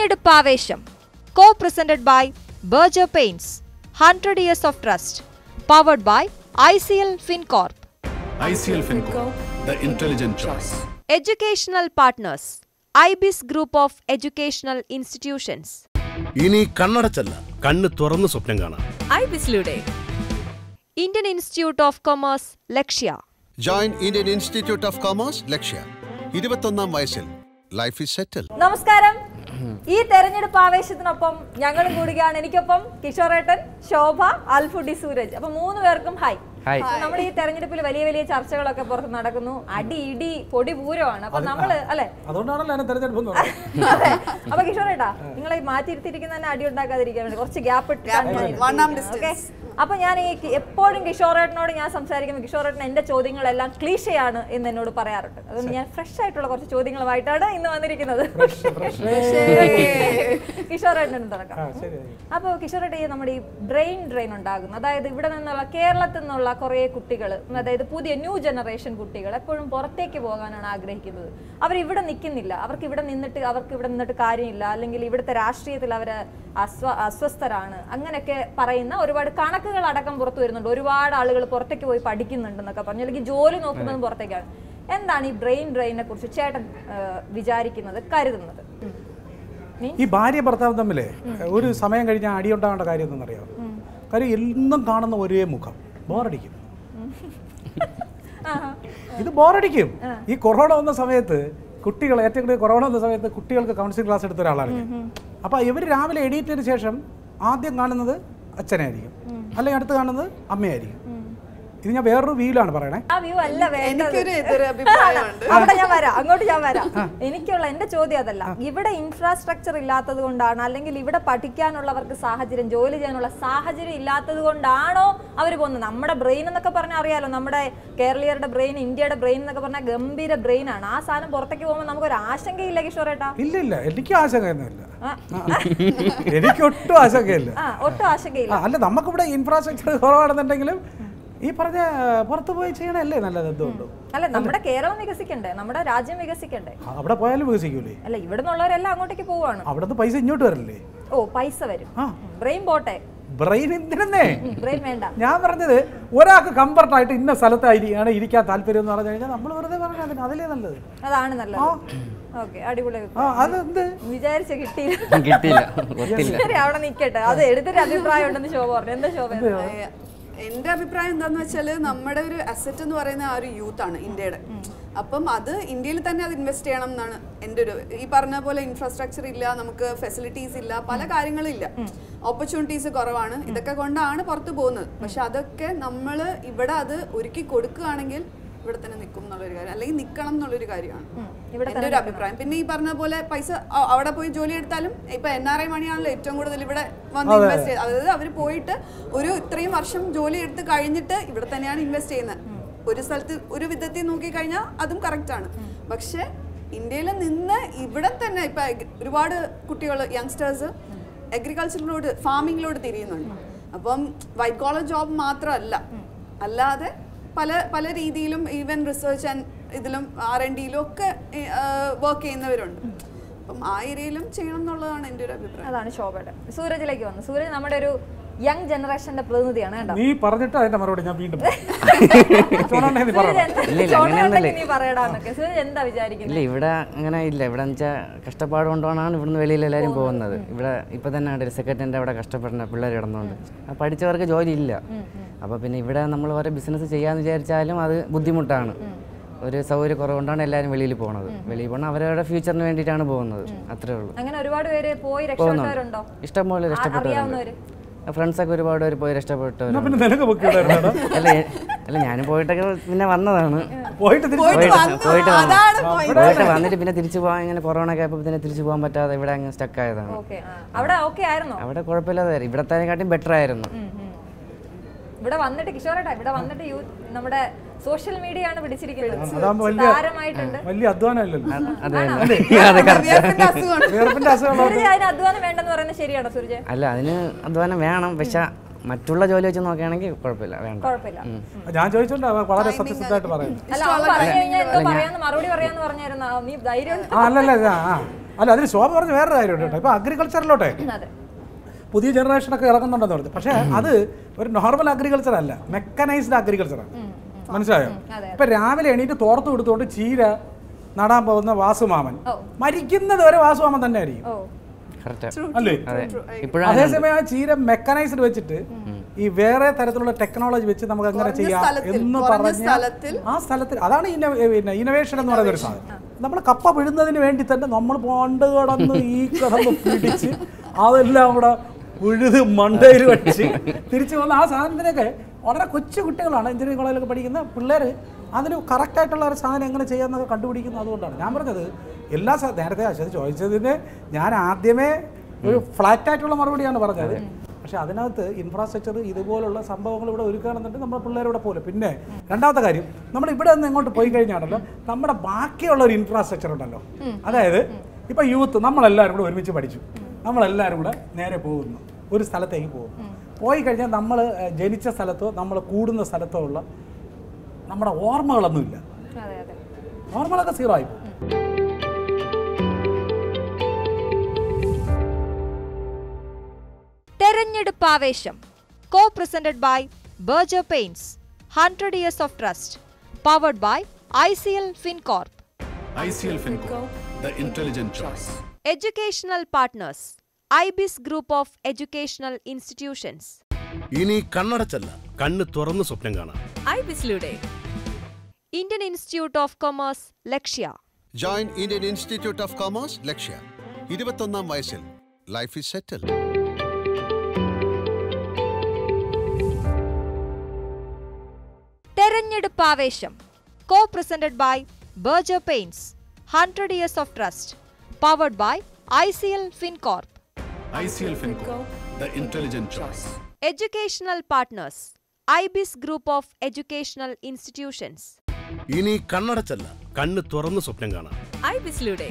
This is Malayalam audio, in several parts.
തെരഞ്ഞെടുപ്പ് ആവേശം co presented by Berger paints hundred years of trust powered by I C L Fincorp ICL FinCo, the intelligent choice. Educational partners Ibis group of educational institutions ഇനി കണ്ണടച്ചല്ല കണ്ണ് തുറന്ന് സ്വപ്നം കാണാം ഐബിസിലൂടെ Indian institute of commerce Lakshya join Indian institute of commerce Lakshya ഇരുപത്തൊന്നാം വയസ്സിൽ ലൈഫ് ഇസ് സെറ്റിൽ നമസ്കാരം ഈ തെരഞ്ഞെടുപ്പ് ആവേശത്തിനൊപ്പം ഞങ്ങളും കൂടുകയാണ് എനിക്കൊപ്പം കിഷോറേട്ടൻ ശോഭ അൽഫുഡി സൂരജ് അപ്പൊ മൂന്ന് പേർക്കും ഹായ് ഹായ്. അപ്പൊ നമ്മുടെ ഈ തെരഞ്ഞെടുപ്പിൽ വലിയ വലിയ ചർച്ചകളൊക്കെ പുറത്ത് നടക്കുന്നു അടി ഇടി പൊടി പൂരമാണ് അപ്പൊ നമ്മള് അല്ലെ അതുകൊണ്ടാണല്ലോ എന്നെ തെരഞ്ഞെടുപ്പ് എന്ന് പറയുന്നത്. അതെ അപ്പൊ കിഷോറേട്ടാ നിങ്ങളെ മാറ്റിയിരുത്തിയിരിക്കുന്ന തന്നെ അടി ഉണ്ടാക്കാതിരിക്കാൻ വേണ്ടി കുറച്ച് ഗ്യാപ്പ് ഓക്കെ അപ്പൊ ഞാൻ ഈ കി- എപ്പോഴും കിഷോറേട്ടനോട് ഞാൻ സംസാരിക്കുമ്പോൾ കിഷോറേട്ടൻ എന്റെ ചോദ്യങ്ങളെല്ലാം ക്ലീശയാണ് എന്ന് എന്നോട് പറയാറുണ്ട് അതുകൊണ്ട് ഞാൻ ഫ്രഷ് ആയിട്ടുള്ള കുറച്ച് ചോദ്യങ്ങളുമായിട്ടാണ് ഇന്ന് വന്നിരിക്കുന്നത് കിഷോറേട്ടൻ തുടക്കം ആ, ശരി അപ്പൊ കിഷോറേട്ട ഈ നമ്മുടെ ഈ ബ്രെയിൻ ഡ്രെയിൻ ഉണ്ടാകുന്നു അതായത് ഇവിടെ നിന്നുള്ള കേരളത്തിൽ നിന്നുള്ള കുറേ കുട്ടികൾ അതായത് പുതിയ ന്യൂ ജനറേഷൻ കുട്ടികൾ എപ്പോഴും പുറത്തേക്ക് പോകാനാണ് ആഗ്രഹിക്കുന്നത് അവർ ഇവിടെ നിൽക്കുന്നില്ല അവർക്ക് ഇവിടെ നിന്നിട്ട് അവർക്ക് ഇവിടെ നിന്നിട്ട് കാര്യമില്ല അല്ലെങ്കിൽ ഇവിടുത്തെ രാഷ്ട്രീയത്തിൽ അവർ അസ്വ അസ്വസ്ഥരാണ് അങ്ങനെയൊക്കെ പറയുന്ന ഒരുപാട് കണക്കുകൾ അടക്കം പുറത്തു വരുന്നുണ്ട് ഒരുപാട് ആളുകൾ പുറത്തേക്ക് പോയി പഠിക്കുന്നുണ്ടെന്നൊക്കെ പറഞ്ഞു അല്ലെങ്കിൽ ജോലി നോക്കുന്നതും പുറത്തേക്കാണ് എന്താണ് ഈ ബ്രെയിൻ ഡ്രെയിനെ കുറിച്ച് ചേട്ടൻ ആ, വിചാരിക്കുന്നത് കരുതുന്നത് ഉം. നീ ഈ ഭാര്യ ഭർത്താവ് തമ്മില് ഒരു സമയം കഴിഞ്ഞാൽ അടി ഉണ്ടാവേണ്ട കാര്യം എന്തെന്നറിയോ കാര്യം എന്നും കാണുന്ന ഒരേ മുഖം ബോറടിക്കും ആഹാ. ഇത് ബോറടിക്കും ഈ കൊറോണ വന്ന സമയത്ത് കുട്ടികൾ ഏറ്റവും കൂടുതൽ കൊറോണ വന്ന സമയത്ത് കുട്ടികൾക്ക് കൗൺസിലിംഗ് ക്ലാസ് എടുത്ത ഒരാളാണ് ഞാൻ. അപ്പൊ ഇവർ രാവിലെ എണീറ്റതിന് ശേഷം ആദ്യം കാണുന്നത് അച്ഛനായിരിക്കും അല്ലെങ്കിൽ അടുത്ത് കാണുന്നത് അമ്മയായിരിക്കും ഇത് ഞാൻ വേറൊരു വീലാണ് പറയണേ ആ വ്യൂ അല്ല വേണ്ടത് എനിക്കൊരു എതിർ അഭിപ്രായമുണ്ട് അവിടെ ഞാൻ വരാം അങ്ങോട്ട് ഞാൻ വരാം എനിക്കുള്ള എന്റെ ചോദ്യം അതല്ല ഇവിടെ ഇൻഫ്രാസ്ട്രക്ചർ ഇല്ലാത്തത് കൊണ്ടാണ് അല്ലെങ്കിൽ ഇവിടെ പഠിക്കാനുള്ളവർക്ക് സാഹചര്യം ജോലി ചെയ്യാനുള്ള സാഹചര്യം ഇല്ലാത്തത് കൊണ്ടാണോ അവർ പോകുന്നത് നമ്മുടെ ബ്രെയിൻ എന്നൊക്കെ പറഞ്ഞാൽ അറിയാലോ നമ്മുടെ കേരളീയരുടെ ബ്രെയിൻ ഇന്ത്യയുടെ ബ്രെയിൻ എന്നൊക്കെ പറഞ്ഞാൽ ഗംഭീര ബ്രെയിൻ ആണ് ആ സാധനം പുറത്തേക്ക് പോകുമ്പോൾ നമുക്കൊരു ആശങ്കയില്ല കിഷോറേട്ടാ ഇല്ല ഇല്ല എനിക്ക് ആശങ്കയൊന്നുമില്ല ആ. എനിക്ക് ഒട്ടും ആശങ്കയില്ല ആ ഒട്ടും ആശങ്കയില്ല ആ, അല്ല നമുക്കിവിടെ ഇൻഫ്രാസ്ട്രക്ചർ കുറവാണെന്നുണ്ടെങ്കിലും ഈ പറഞ്ഞ പുറത്ത് പോയി ചെയ്യണല്ലേ നല്ലത് എന്തുകൊണ്ടും അല്ല നമ്മുടെ കേരളം വികസിക്കണ്ടേ നമ്മുടെ രാജ്യം വികസിക്കണ്ടേ ആ, അവിടെ പോയാലും വികസിക്കൂലേ അല്ല ഇവിടെ നിന്നുള്ളവരെല്ലാം അങ്ങോട്ടേക്ക് പോവാണ് അവിടെ നിന്ന് പൈസ ഇങ്ങോട്ട് വരല്ലേ ഓ പൈസ വരും ആ. ബ്രെയിൻ പോട്ടെ ബ്രെയിൻ എന്തിനെന്നേ ബ്രെയിൻ വേണ്ട ഞാൻ പറഞ്ഞത് ഒരാൾക്ക് കംഫർട്ട് ആയിട്ട് ഇന്ന സ്ഥലത്തായിരിക്കാണ് ഇരിക്കാൻ താല്പര്യം എന്ന് പറഞ്ഞു കഴിഞ്ഞാൽ നമ്മൾ വെറുതെ പറഞ്ഞാൽ അതിന് അതിലേ നല്ലത് അതാണ് നല്ലത് ഓക്കെ അടിപൊളി ആ അതെന്ത് വിചാരിച്ച കിട്ടിയില്ല കിട്ടിയില്ല ഒത്തില്ല ശരി അവിടെ നിക്കട്ടെ അത് എടുത്തിട്ട് അഭിപ്രായം ഉണ്ടെന്ന് ശോഭ പറഞ്ഞു എന്താ ശോഭ എന്റെ അഭിപ്രായം എന്താന്ന് വെച്ചാല് നമ്മുടെ ഒരു അസറ്റ് എന്ന് പറയുന്ന ആ ഒരു യൂത്ത് ആണ് ഇന്ത്യയുടെ അപ്പം അത് ഇന്ത്യയിൽ തന്നെ അത് ഇൻവെസ്റ്റ് ചെയ്യണം എന്നാണ് എൻ്റെ ഒരു ഈ പറഞ്ഞ പോലെ ഇൻഫ്രാസ്ട്രക്ചർ ഇല്ല നമുക്ക് ഫെസിലിറ്റീസ് ഇല്ല പല കാര്യങ്ങളും ഇല്ല ഓപ്പർച്യൂണിറ്റീസ് കുറവാണ് ഇതൊക്കെ കൊണ്ടാണ് പുറത്ത് പോകുന്നത് പക്ഷെ അതൊക്കെ നമ്മൾ ഇവിടെ അത് ഒരുക്കി കൊടുക്കുകയാണെങ്കിൽ ഇവിടെ തന്നെ നിൽക്കും എന്നുള്ളൊരു കാര്യം അല്ലെങ്കിൽ നിൽക്കണം എന്നുള്ളൊരു കാര്യമാണ് ഇവിടെ എൻ്റെ ഒരു അഭിപ്രായം പിന്നെ ഈ പറഞ്ഞ പോലെ പൈസ അ- അവിടെ പോയി ജോലി എടുത്താലും ഇപ്പൊ എൻ ആർ ഐ മണിയാണല്ലോ ഏറ്റവും കൂടുതൽ ഇവിടെ വന്ന് ഇൻവെസ്റ്റ് ചെയ്യുന്നത് അതായത് അവർ പോയിട്ട് ഒരു ഇത്രയും വർഷം ജോലി എടുത്ത് കഴിഞ്ഞിട്ട് ഇവിടെ തന്നെയാണ് ഇൻവെസ്റ്റ് ചെയ്യുന്നത് ഒരു സ്ഥലത്ത് ഒരു വിധത്തിൽ നോക്കി കഴിഞ്ഞാൽ അതും കറക്റ്റ് ആണ് പക്ഷെ ഇന്ത്യയിൽ നിന്ന് ഇവിടെ തന്നെ ഇപ്പൊ എഗ്- ഒരുപാട് കുട്ടികൾ യങ്സ്റ്റേഴ്സ് അഗ്രികൾച്ചറിലോട് ഫാമിങ്ങിലോട് തിരിയുന്നുണ്ട് അപ്പം വൈറ്റ് കോളർ ജോബ് മാത്രമല്ല അല്ലാതെ പല പല രീതിയിലും ഈവൻ റിസർച്ച് ആൻഡ് ഇതിലും ആർ എൻ ഡിയിലും ഒക്കെ വർക്ക് ചെയ്യുന്നവരുണ്ട് അപ്പം ആ ഏരിയയിലും ചെയ്യണം എന്നുള്ളതാണ് എൻ്റെ ഒരു അഭിപ്രായം അതാണ് ശോഭയുടെ സൂരജിലേക്ക് വന്നു സൂരജ് നമ്മുടെ ഒരു യങ് ജനറേഷന്റെ പ്രതിനിധിയാണ് കേട്ടോ നീ പറഞ്ഞിട്ട് അതിന്റെ മറുപടി ഞാൻ വീണ്ടും ചോണുണ്ടെ നീ സൂരജ് പറയണം എന്താ ഇല്ല, ഇല്ല, ചോദ്യം അങ്ങനെയൊന്നുമില്ല. ഉണ്ടെങ്കിൽ നീ പറയടാന്നൊക്കെ സൂരജ് എന്താ വിചാരിക്കുന്നത് ഇല്ല ഇവിടെ അങ്ങനെ ഇല്ല ഇവിടെ വെച്ചാൽ കഷ്ടപ്പാട് കൊണ്ടാണ് ഇവിടുന്ന് വെളിയിൽ എല്ലാവരും പോകുന്നത് ഇവിടെ ഇപ്പൊ തന്നെ ഒരു സെക്രട്ടറിൻ്റെ അവിടെ കഷ്ടപ്പെടുന്ന പിള്ളേർ കിടന്നുകൊണ്ട് ആ പഠിച്ചവർക്ക് ജോലി ഇല്ല അപ്പോൾ പിന്നെ ഇവിടെ നമ്മൾ ഓരോ ബിസിനസ് ചെയ്യാന്ന് വിചാരിച്ചാലും അത് ബുദ്ധിമുട്ടാണ് ഒരു സൗകര്യക്കുറവുകൊണ്ടാണ് എല്ലാവരും വെളിയിൽ പോകുന്നത് വെളിയിൽ പോകണം അവരവരുടെ ഫ്യൂച്ചറിന് വേണ്ടിയിട്ടാണ് പോകുന്നത് അത്രേ ഉള്ളൂ അങ്ങനെ ഒരുപാട് പേര് പോയി രക്ഷപ്പെട്ടവരുണ്ടോ ഇഷ്ടംപോലെ ആ- രക്ഷപ്പെട്ടവരുണ്ട് അറിയാവുന്നവര് ഫ്രണ്ട്സൊക്കെ ഒരുപാട് പേര് പോയി രക്ഷപ്പെട്ടവരുണ്ട് പിന്നെ നിനക്ക് പൊക്കിയിടായിരുന്നു അല്ല എ- അല്ല ഞാനും പോയിട്ടൊക്കെ പിന്നെ വന്നതാണ് പോയിട്ട് തിരിച്ച് പോയിട്ട് പോയിട്ട് വന്നു അതാണ് point. പോയിട്ട് വന്നിട്ട് പിന്നെ തിരിച്ചു പോകാൻ ഇങ്ങനെ കൊറോണ ഒക്കെ ആയപ്പോൾ പിന്നെ തിരിച്ചു പോകാൻ പറ്റാതെ ഇവിടെ അങ്ങ് സ്റ്റക്ക് ആയതാണ് ഓക്കെ അവിടെ ഓക്കെ ആയിരുന്നോ അവിടെ കുഴപ്പമില്ലാതെ ഇവിടത്തേക്കാട്ടും ബെറ്റർ ആയിരുന്നു ഉം, ഉം. ഇവിടെ വന്നിട്ട് കിഷോറേട്ടാ ഇവിടെ വന്നിട്ട് യൂ നമ്മുടെ സോഷ്യൽ മീഡിയ ആണ് പിടിച്ചിരിക്കുന്നത് അതാകുമ്പോ വലിയ താരമായിട്ടുണ്ട് വലിയ അധ്വാനമല്ലല്ലോ അതെ അതെ correct. വിയർപ്പിന്റെ അസുഖമാണ് വേർപ്പിന്റെ അസുഖമുള്ള സൂരജ് അതിന് അധ്വാനം വേണ്ടെന്ന് പറയുന്നത് ശരിയാണോ സൂരജ് അല്ല അതിന് അധ്വാനം വേണം പക്ഷെ മറ്റുള്ള ജോലി വെച്ച് നോക്കുകയാണെങ്കിൽ കുഴപ്പമില്ല വേണ്ട കുഴപ്പമില്ല ഞാൻ ചോദിച്ചോണ്ട് അവൻ വളരെ സത്യസന്ധമായിട്ട് പറയുന്നു അല്ല അവൻ പറഞ്ഞു കഴിഞ്ഞാൽ എന്തോ പറയാന്ന് മറുപടി പറയാന്ന് പറഞ്ഞായിരുന്നു ആ, നീ ധൈര്യം ആ അല്ലല്ല ഇത് ആ അല്ല അതിന് ശോഭ പറഞ്ഞ വേറൊരു കാര്യമുണ്ട് കേട്ടോ ഇപ്പൊ അഗ്രികൾച്ചറിലോട്ടെ അതെ പുതിയ ജനറേഷനൊക്കെ ഇറങ്ങുന്നുണ്ടെന്ന് പറഞ്ഞു പക്ഷേ അത് ഒരു നോർമൽ അഗ്രികൾച്ചർ അല്ല മെക്കനൈസ്ഡ് അഗ്രികൾച്ചറാണ് മനസ്സിലായോ അതെ. ഇപ്പൊ രാവിലെ എണീറ്റ് തോർത്ത് കൊടുത്തുകൊണ്ട് ചീര നടാൻ പോകുന്ന വാസുമാമൻ ഓ. മരിക്കുന്നത് വരെ വാസുമാമൻ തന്നെ ആയിരിക്കും ഓ കറക്റ്റ് അല്ലേ അതെ ഇപ്പോഴാണ് അതേസമയം ആ ചീര മെക്കനൈസ്ഡ് വെച്ചിട്ട് ഈ വേറെ തരത്തിലുള്ള ടെക്നോളജി വെച്ച് നമുക്ക് എങ്ങനെ കുറഞ്ഞ ചെയ്യാം സ്ഥലത്തിൽ, എന്ന് കുറഞ്ഞ പറഞ്ഞ സ്ഥലത്തിൽ ആ സ്ഥലത്തിൽ അതാണ് പിന്നെ ഇന്നോവേഷൻ എന്ന് പറയുന്ന ഒരു സാധനം നമ്മൾ കപ്പ പിഴുന്നതിന് വേണ്ടി തന്നെ നമ്മൾ പണ്ട് കിടന്ന് ഈ കിടന്ന് പിടിച്ച് അതെല്ലാം അവിടെ ഉഴുത് മണ്ടയിൽ വെച്ച് തിരിച്ചു വന്ന ആ സാധനത്തിനൊക്കെ വളരെ കൊച്ചു കുട്ടികളാണ് എഞ്ചിനീയറിംഗ് കോളേജിലൊക്കെ പഠിക്കുന്ന പിള്ളേർ അതിന് കറക്റ്റായിട്ടുള്ള ഒരു സാധനം എങ്ങനെ ചെയ്യാമെന്നൊക്കെ കണ്ടുപിടിക്കുന്നത് അതുകൊണ്ടാണ് ഞാൻ പറഞ്ഞത് എല്ലാ സാ- നേരത്തെ അശ്വത് ചോദിച്ചതിന് ഞാൻ ആദ്യമേ ഒരു ഫ്ലാറ്റ് ആയിട്ടുള്ള മറുപടിയാണ് പറഞ്ഞത് പക്ഷെ അതിനകത്ത് ഇൻഫ്രാസ്ട്രക്ചർ ഇതുപോലുള്ള സംഭവങ്ങൾ ഇവിടെ ഒരുക്കുകയാണെന്നുണ്ടെങ്കിൽ നമ്മുടെ പിള്ളേരുടെ പോലെ പിന്നെ രണ്ടാമത്തെ കാര്യം നമ്മൾ ഇവിടെ നിന്ന് ഇങ്ങോട്ട് പോയി കഴിഞ്ഞാണല്ലോ നമ്മുടെ ബാക്കിയുള്ള ഒരു ഇൻഫ്രാസ്ട്രക്ചർ ഉണ്ടല്ലോ അതായത് ഇപ്പൊ യൂത്ത് നമ്മളെല്ലാവരും കൂടെ ഒരുമിച്ച് പഠിച്ചു നമ്മളെല്ലാവരും കൂടെ നേരെ പോകുന്നു ഒരു സ്ഥലത്തേക്ക് പോകും പോയി കഴിഞ്ഞാൽ നമ്മൾ ജനിച്ച സ്ഥലത്തോ നമ്മൾ കൂടുന്ന സ്ഥലത്തോ ഉള്ള നമ്മുടെ ഓർമ്മകളൊന്നുമില്ല അതെ അതെ ഓർമ്മകളൊക്കെ സീറോ ആയി പോകും. തെരഞ്ഞെടുപ്പ് ആവേശം co presented by Berger pains hundred years of trust powered by I C L Fincorp ICL Finco, the intelligent choice. Educational partners Ibis group of educational institutions ഇനി കണ്ണടച്ചല്ല കണ്ണ് തുറന്ന് സ്വപ്നം കാണാം ഐബിസിലൂടെ Indian institute of commerce Lakshya join Indian institute of commerce Lakshya ഇരുപത്തൊന്നാം വയസ്സിൽ ലൈഫ് ഇസ് സെറ്റിൽ തെരഞ്ഞെടുപ്പ് ആവേശം co presented by Berger pains hundred years of trust powered by I C L Fincorp ICL Finco, the intelligent choice. Educational partners Ibis group of educational institutions ഇനി കണ്ണടച്ചല്ല കണ്ണ് തുറന്ന് സ്വപ്നം കാണാം ഐബിസിലൂടെ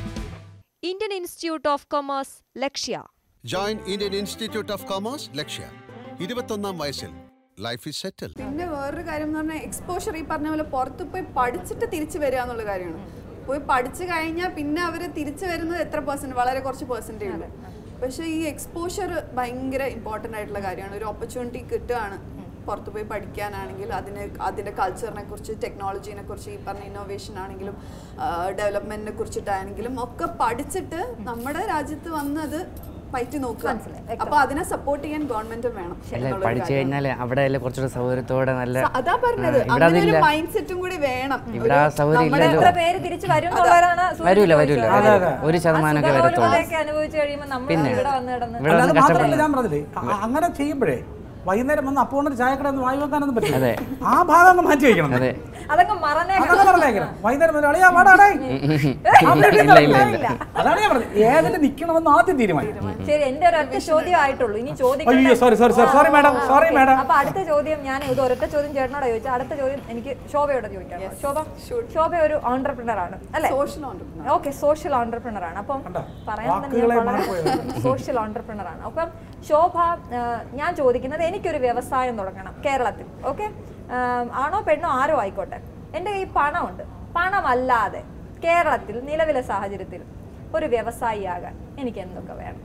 Indian institute of commerce Lakshya join Indian institute of commerce Lakshya ഇരുപത്തൊന്നാം വയസ്സിൽ ലൈഫ് ഇസ് സെറ്റിൽ പിന്നെ വേറൊരു കാര്യം എന്ന് പറഞ്ഞാൽ എക്സ്പോഷർ ഈ പറഞ്ഞ പോലെ പുറത്ത് പോയി പഠിച്ചിട്ട് തിരിച്ചു വരിക എന്നുള്ള കാര്യമാണ് പോയി പഠിച്ചു കഴിഞ്ഞാൽ പിന്നെ അവർ തിരിച്ചു വരുന്നത് എത്ര പെർസെന്റ് വളരെ കുറച്ച് പെർസെൻറ്റേ ഉള്ളൂ പക്ഷേ ഈ എക്സ്പോഷർ ഭയങ്കര ഇമ്പോർട്ടൻ്റ് ആയിട്ടുള്ള കാര്യമാണ് ഒരു ഓപ്പർച്യൂണിറ്റി കിട്ടുകയാണ് പുറത്ത് പോയി പഠിക്കാനാണെങ്കിൽ അതിന് അതിൻ്റെ കൾച്ചറിനെ കുറിച്ച് ടെക്നോളജീനെ കുറിച്ച് ഈ പറഞ്ഞ ഇന്നോവേഷൻ ആണെങ്കിലും ഡെവലപ്മെൻറ്റിനെ കുറിച്ചിട്ടാണെങ്കിലും ഒക്കെ പഠിച്ചിട്ട് നമ്മുടെ രാജ്യത്ത് വന്നത് പറ്റി നോക്കുക അപ്പോൾ അതിനെ സപ്പോർട്ട് ചെയ്യാൻ ഗവൺമെൻറ്റും വേണം അല്ല എന്നുള്ളൊരു പഠിച്ചു കാര്യമാണ്. കഴിഞ്ഞാൽ അവിടെ അല്ലേ കുറച്ചുകൂടെ സൗകര്യത്തോടെ നല്ല സ- അതാ പറഞ്ഞത് ആ, ഇവിടെ അങ്ങനെ ഒരു അതില്ല മൈൻഡ് സെറ്റും കൂടി വേണം ഇവിടെ ആ ഒരു- സൗകര്യം നമ്മുടെ ഇല്ലല്ലോ എത്ര പേര് തിരിച്ചു വരും എന്നുള്ളവരാണ് വരൂല വരൂല അതെ, അതെ. ഒരു ശതമാനമൊക്കെ വരത്തുള്ളൂ സുഖമൊക്കെ അനുഭവിച്ചു കഴിയുമ്പോൾ നമ്മൾ പിന്നെ. ഇവിടെ വന്ന് കിടന്ന് ഇവിടെ അല്ലാതെ വന്ന് മാത്രമല്ല കഷ്ടപ്പെടണം ഞാൻ പറഞ്ഞില്ലേ അ- അങ്ങനെ ചെയ്യുമ്പോഴേ വൈകുന്നേരം വന്ന് അപ്പോൾ ഒരു ചായക്കട ഒന്ന് വായി വെക്കാനൊന്നും പറ്റില്ല അതെ. ആ ഭാഗം അങ്ങ് മാറ്റി വയ്ക്കണം അതെ അതങ്ങ് മറന്നേക്കണം അതൊക്കെ പറഞ്ഞേക്കണം വൈകുന്നേരം വരെ അളിയാ വാടാടേ ഇല്ല ഇല്ല ഇല്ല ഇല്ല അതാണ് ഞാൻ പറഞ്ഞത് ഏതിൽ നിൽക്കണമെന്ന് ആദ്യം തീരുമാനിക്കും ശരി എന്റെ ഒരൊറ്റ ചോദ്യം ആയിട്ടുള്ളൂ ഇനി ചോദിക്കണ്ട. അയ്യോ sorry sorry sorry sorry madam sorry Okay. Madam അപ്പൊ അടുത്ത ചോദ്യം ഞാൻ ഇത് ഒരൊറ്റ ചോദ്യം ചേട്ടനോട് ചോദിച്ചു അടുത്ത ചോദ്യം എനിക്ക് ശോഭയോട് ചോദിക്കാം ശോഭ ശോഭ ഒരു ഓണ്ടർപ്രണർ ആണ് അല്ലെ social entrepreneur okay social entrepreneur ആണ് അപ്പം കണ്ടോ? പറയാൻ വാക്കുകളെ തന്നെ മാറിപ്പോയത്. സോഷ്യൽ ഓണ്ടർപ്രണർ ആണ് അപ്പം ശോഭ ആ, ഞാൻ ചോദിക്കുന്നത് എനിക്കൊരു വ്യവസായം തുടങ്ങണം കേരളത്തിൽ ഓക്കെ ആണോ പെണ്ണോ ആരോ ആയിക്കോട്ടെ എൻ്റെ കയ്യിൽ പണമുണ്ട് പണമല്ലാതെ കേരളത്തിൽ നിലവിലെ സാഹചര്യത്തിൽ ഒരു വ്യവസായിയാകാൻ എനിക്ക് എന്തൊക്കെ വേണം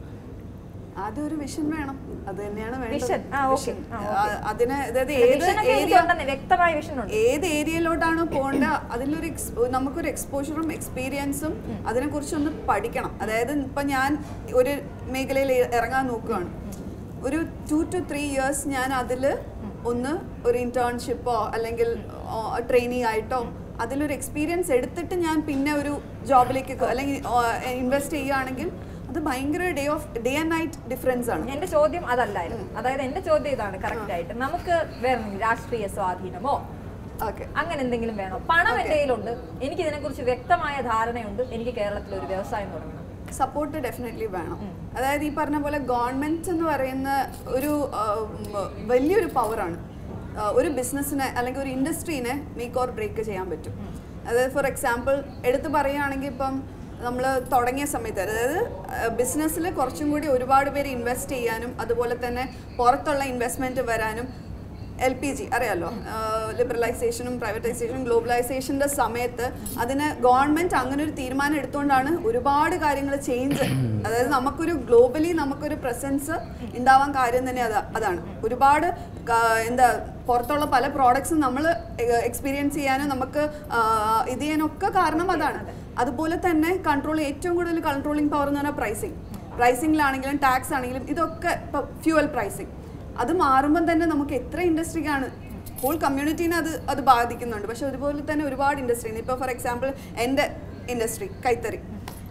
ആദ്യം ഒരു വിഷൻ വേണം അത് തന്നെയാണ് വേണ്ടത് Vision. ആ, okay. Vision. ആ, ആ, അതിന് അതായത് ഏത് വിഷനൊക്കെ ഏരിയ എനിക്കുണ്ടെന്നേ, വ്യക്തമായ വിഷൻ ഉണ്ട് ഏത് ഏരിയയിലോട്ടാണ് പോകേണ്ട അതിലൊരു ex- നമുക്കൊരു എക്സ്പോഷറും എക്സ്പീരിയൻസും അതിനെക്കുറിച്ചൊന്ന് പഠിക്കണം അതായത് ഇപ്പം ഞാൻ ഒരു മേഖലയിൽ ഇറങ്ങാൻ നോക്കുകയാണ് ഒരു ടു ടു ത്രീ ഇയേഴ്സ് ഞാൻ അതിൽ ഒന്ന് ഒരു ഇന്റേൺഷിപ്പോ അല്ലെങ്കിൽ ട്രെയിനിങ് ആയിട്ടോ അതിലൊരു എക്സ്പീരിയൻസ് എടുത്തിട്ട് ഞാൻ പിന്നെ ഒരു ജോബിലേക്ക് അല്ലെങ്കിൽ ഇൻവെസ്റ്റ് ചെയ്യുകയാണെങ്കിൽ അത് ഭയങ്കര day of day and night difference ആണ് എന്റെ ചോദ്യം അതല്ലായിരുന്നു അതായത് എന്റെ ചോദ്യം ഇതാണ് കറക്റ്റ് ആയിട്ട് നമുക്ക് വേറെ രാഷ്ട്രീയ സ്വാധീനമോ ഓക്കെ അങ്ങനെ എന്തെങ്കിലും വേണോ പണം എന്റെ കയ്യിലുണ്ട് എനിക്ക് ഇതിനെക്കുറിച്ച് വ്യക്തമായ ധാരണയുണ്ട് എനിക്ക് കേരളത്തിൽ ഒരു വ്യവസായം തുടങ്ങണം സപ്പോർട്ട് ഡെഫിനറ്റ്ലി വേണം അതായത് ഈ പറഞ്ഞ പോലെ ഗവൺമെന്റ് എന്ന് പറയുന്ന ഒരു ആ, ഉം, വലിയൊരു പവറാണ് ഒരു ബിസിനസ്സിനെ അല്ലെങ്കിൽ ഒരു ഇൻഡസ്ട്രീനെ മേക്ക് ഓർ ബ്രേക്ക് ചെയ്യാൻ പറ്റും അതായത് ഫോർ എക്സാമ്പിൾ എടുത്ത് പറയുകയാണെങ്കിൽ ഇപ്പം നമ്മൾ തുടങ്ങിയ സമയത്ത് അതായത് ബിസിനസ്സിൽ കുറച്ചും കൂടി ഒരുപാട് പേര് ഇൻവെസ്റ്റ് ചെയ്യാനും അതുപോലെ തന്നെ പുറത്തുള്ള ഇൻവെസ്റ്റ്മെൻറ്റ് വരാനും എൽ പി ജി അറിയാലോ ലിബറലൈസേഷനും പ്രൈവറ്റൈസേഷനും ഗ്ലോബലൈസേഷൻ്റെ സമയത്ത് അതിന് ഗവൺമെൻറ് അങ്ങനെ ഒരു തീരുമാനം എടുത്തുകൊണ്ടാണ് ഒരുപാട് കാര്യങ്ങൾ ചേഞ്ച് അതായത് നമുക്കൊരു ഗ്ലോബലി നമുക്കൊരു പ്രസൻസ് ഉണ്ടാവാൻ കാര്യം തന്നെ അതാ അതാണ് ഒരുപാട് കാ- എന്താ പുറത്തുള്ള പല പ്രോഡക്ട്സും നമ്മൾ എക്സ്പീരിയൻസ് ചെയ്യാനും നമുക്ക് ആ, ഇത് ചെയ്യാനൊക്കെ കാരണം അതാണ് അതുപോലെ തന്നെ കൺട്രോൾ ഏറ്റവും കൂടുതൽ കൺട്രോളിങ് പവർ എന്ന് പറഞ്ഞാൽ പ്രൈസിങ് പ്രൈസിങ്ങിലാണെങ്കിലും ടാക്സ് ആണെങ്കിലും ഇതൊക്കെ ഇപ്പോൾ ഫ്യൂവൽ പ്രൈസിങ് അത് മാറുമ്പം തന്നെ നമുക്ക് എത്ര ഇൻഡസ്ട്രിക്കാണ് ഹോൾ കമ്മ്യൂണിറ്റീനെ അത് അത് ബാധിക്കുന്നുണ്ട് പക്ഷെ അതുപോലെ തന്നെ ഒരുപാട് ഇൻഡസ്ട്രി ഇപ്പോൾ ഫോർ എക്സാമ്പിൾ എൻ്റെ ഇൻഡസ്ട്രി കൈത്തറി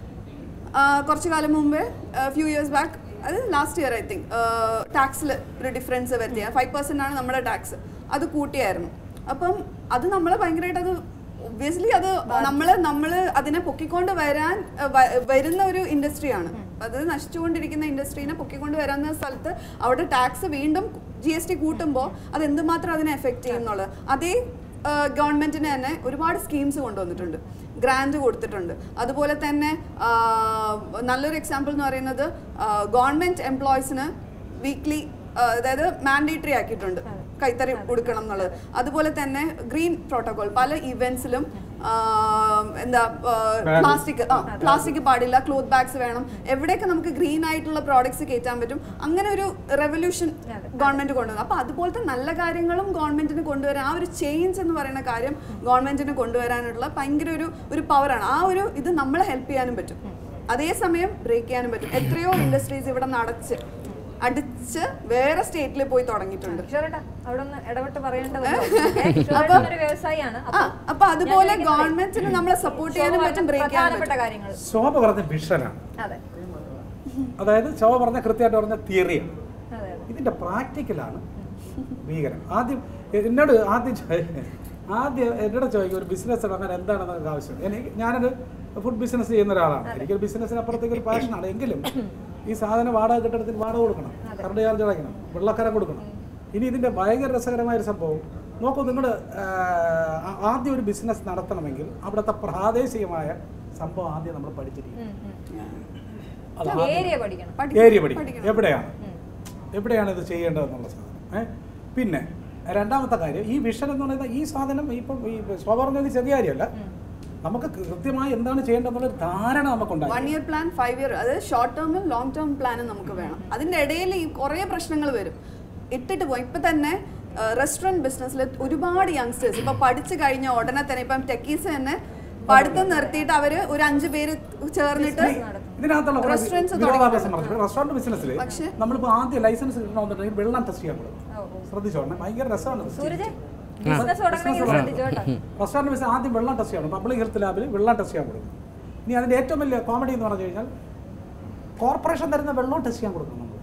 ആ, കുറച്ച് കാലം മുമ്പേ ഫ്യൂ ഇയേഴ്സ് ബാക്ക് അത് ലാസ്റ്റ് ഇയർ ഐ തിങ്ക് ടാക്സിൽ ഒരു ഡിഫറൻസ് വരുത്തിയ ഫൈവ് പെർസെൻ്റ് ആണ് നമ്മുടെ ടാക്സ് അത് കൂട്ടിയായിരുന്നു അപ്പം അത് നമ്മളെ ഭയങ്കരമായിട്ട് അത് ഒബ്വിയസ്ലി അത് നമ്മൾ നമ്മൾ അതിനെ പൊക്കിക്കൊണ്ട് വരാൻ അഹ് വ- വരുന്ന ഒരു ഇൻഡസ്ട്രിയാണ് അത് നശിച്ചുകൊണ്ടിരിക്കുന്ന ഇൻഡസ്ട്രീനെ പൊക്കിക്കൊണ്ട് വരാവുന്ന സ്ഥലത്ത് അവിടെ ടാക്സ് വീണ്ടും ജി എസ് ടി കൂട്ടുമ്പോൾ അത് എന്തുമാത്രം അതിനെ എഫക്റ്റ് ചെയ്യും എന്നുള്ളത് അതേ ഗവൺമെന്റിന് തന്നെ ഒരുപാട് സ്കീംസ് കൊണ്ടുവന്നിട്ടുണ്ട് ഗ്രാൻഡ് കൊടുത്തിട്ടുണ്ട് അതുപോലെ തന്നെ ആ, നല്ലൊരു എക്സാമ്പിൾ എന്ന് പറയുന്നത് ഗവൺമെന്റ് എംപ്ലോയീസിന് വീക്ക്ലി അതായത് മാൻഡേറ്ററി ആക്കിയിട്ടുണ്ട് കൈത്തറി കൊടുക്കണം എന്നുള്ളത് അതുപോലെ തന്നെ ഗ്രീൻ പ്രോട്ടോകോൾ പല ഇവന്റ്സിലും എന്താ പ്ലാസ്റ്റിക് ആ പ്ലാസ്റ്റിക് പാടില്ല ക്ലോത്ത് ബാഗ്സ് വേണം എവിടെയൊക്കെ നമുക്ക് ഗ്രീൻ ആയിട്ടുള്ള പ്രോഡക്ട്സ് കയറ്റാൻ പറ്റും അങ്ങനെ ഒരു റെവല്യൂഷൻ ഗവൺമെന്റ് കൊണ്ടുവന്നു അപ്പൊ അതുപോലത്തെ നല്ല കാര്യങ്ങളും ഗവൺമെന്റിന് കൊണ്ടുവരാൻ ആ ഒരു ചേഞ്ച് എന്ന് പറയുന്ന കാര്യം ഗവൺമെന്റിന് കൊണ്ടുവരാനുള്ള ഭയങ്കര ഒരു ഒരു പവറാണ് ആ ഒരു ഇത് നമ്മളെ ഹെൽപ്പ് ചെയ്യാനും പറ്റും അതേസമയം ബ്രേക്ക് ചെയ്യാനും പറ്റും എത്രയോ ഇൻഡസ്ട്രീസ് ഇവിടെ നടച്ച് അടിച്ച് വേറെ സ്റ്റേറ്റിൽ പോയി തുടങ്ങിയിട്ടുണ്ട് കിഷോറേട്ടാ അവിടെ ഒന്ന് ഇടപെട്ട് പറയേണ്ടതുണ്ട് കിഷോറേട്ടൻ ഒരു വ്യവസായിയാണ് ആ അപ്പൊ അതുപോലെ ഗവൺമെന്റിന് നമ്മളെ സപ്പോർട്ട് ചെയ്യാനും പറ്റും ബ്രേക്ക് ചെയ്യാനും പ്രധാനപ്പെട്ട പറ്റും കാര്യങ്ങൾ ശോഭ പറഞ്ഞ വിഷനാണ് അതെ അതായത് ശോഭ പറഞ്ഞ കൃത്യമായിട്ട് പറഞ്ഞ തിയറിയാണ് അതെ ഇതിന്റെ പ്രാക്ടിക്കലാണ് ഭീകരം ആദ്യം എന്നോട് ആദ്യം ചോ- ആദ്യം എന്നോട് ചോദിക്കും ഒരു ബിസിനസ് തുടങ്ങാൻ എന്താണെന്ന് ആവശ്യം എനിക്ക് ഞാനൊരു ഫുഡ് ബിസിനസ് ചെയ്യുന്ന ഒരാളാണ് എനിക്കൊരു ബിസിനസ്സിന് അപ്പുറത്തേക്ക് ഒരു പാഷനാണ് എങ്കിലും ഈ സാധനം വാടക കെട്ടിടത്തിന് വാടക കൊടുക്കണം കറണ്ട് ചാർജ് അടയ്ക്കണം വെള്ളക്കരം കൊടുക്കണം ഇനി ഇതിന്റെ ഭയങ്കര രസകരമായ ഒരു സംഭവം നോക്കൂ നിങ്ങൾ ആദ്യം ഒരു ബിസിനസ് നടത്തണമെങ്കിൽ അവിടുത്തെ പ്രാദേശികമായ സംഭവം ആദ്യം നമ്മൾ പഠിച്ചിരിക്കും അത് ആദ്യം- ഏരിയ പഠിക്കണം ഏരിയ പഠിക്കണം എവിടെയാണ് എവിടെയാണ് ഇത് ചെയ്യേണ്ടതെന്നുള്ള സാധനം ഏ പിന്നെ രണ്ടാമത്തെ കാര്യം ഈ വിഷൻ എന്ന് പറയുന്നത് ഈ സാധനം ഇപ്പം ഈ സ്വാഭാവിക ചെറിയ കാര്യമല്ല നമുക്ക് കൃത്യമായി എന്താണ് ചെയ്യേണ്ടതെന്നുള്ള ഒരു ധാരണ വൺ നമുക്കുണ്ടായി ഇയർ പ്ലാൻ ഫൈവ് ഇയർ അതായത് ഷോർട്ട് ടേമും ലോങ് ടേം പ്ലാനും നമുക്ക് വേണം അതിന്റെ ഇടയിൽ ഈ കുറേ പ്രശ്നങ്ങൾ വരും ഇട്ടിട്ട് പോകും ഇപ്പൊ തന്നെ റെസ്റ്റോറൻറ്റ് ബിസിനസ്സിൽ ഒരുപാട് യങ്സ്റ്റേഴ്സ് ഇപ്പൊ പഠിച്ചു കഴിഞ്ഞ ഉടനെ തന്നെ ഇപ്പം ടെക്കീസ് തന്നെ പഠിത്തം നിർത്തിയിട്ട് അവര് ഒരു അഞ്ച് പേര് ചേർന്നിട്ട് ഇതിനകത്തുള്ള കുറേ Restaurants വിരോധാഭാസം പറഞ്ഞു റെസ്റ്റോറൻറ്റ് ബിസിനസ്സിൽ പക്ഷേ- നമ്മളിപ്പോൾ ആദ്യം ലൈസൻസ് കിട്ടണമെന്നുണ്ടെങ്കിൽ വെള്ളം ടെസ്റ്റ് ചെയ്യാൻ കൊടുക്കും ശ്രദ്ധിച്ചോളണം ഭയങ്കര രസമാണ് സൂരജ് ബിസിനസ് തുടങ്ങണമെങ്കിൽ ശ്രദ്ധിച്ചു കേട്ടോ റെസ്റ്റോറൻറ്റ് ബിസിനസ് ആദ്യം വെള്ളം ടെസ്റ്റ് ചെയ്യണം പബ്ലിക് ഹെൽത്ത് ലാബിൽ വെള്ളം ടെസ്റ്റ് ചെയ്യാൻ കൊടുക്കും ഇനി അതിൻ്റെ ഏറ്റവും വലിയ കോമഡി എന്ന് പറഞ്ഞു കഴിഞ്ഞാൽ കോർപ്പറേഷൻ തരുന്ന വെള്ളം ടെസ്റ്റ് ചെയ്യാൻ കൊടുക്കണം നമ്മൾ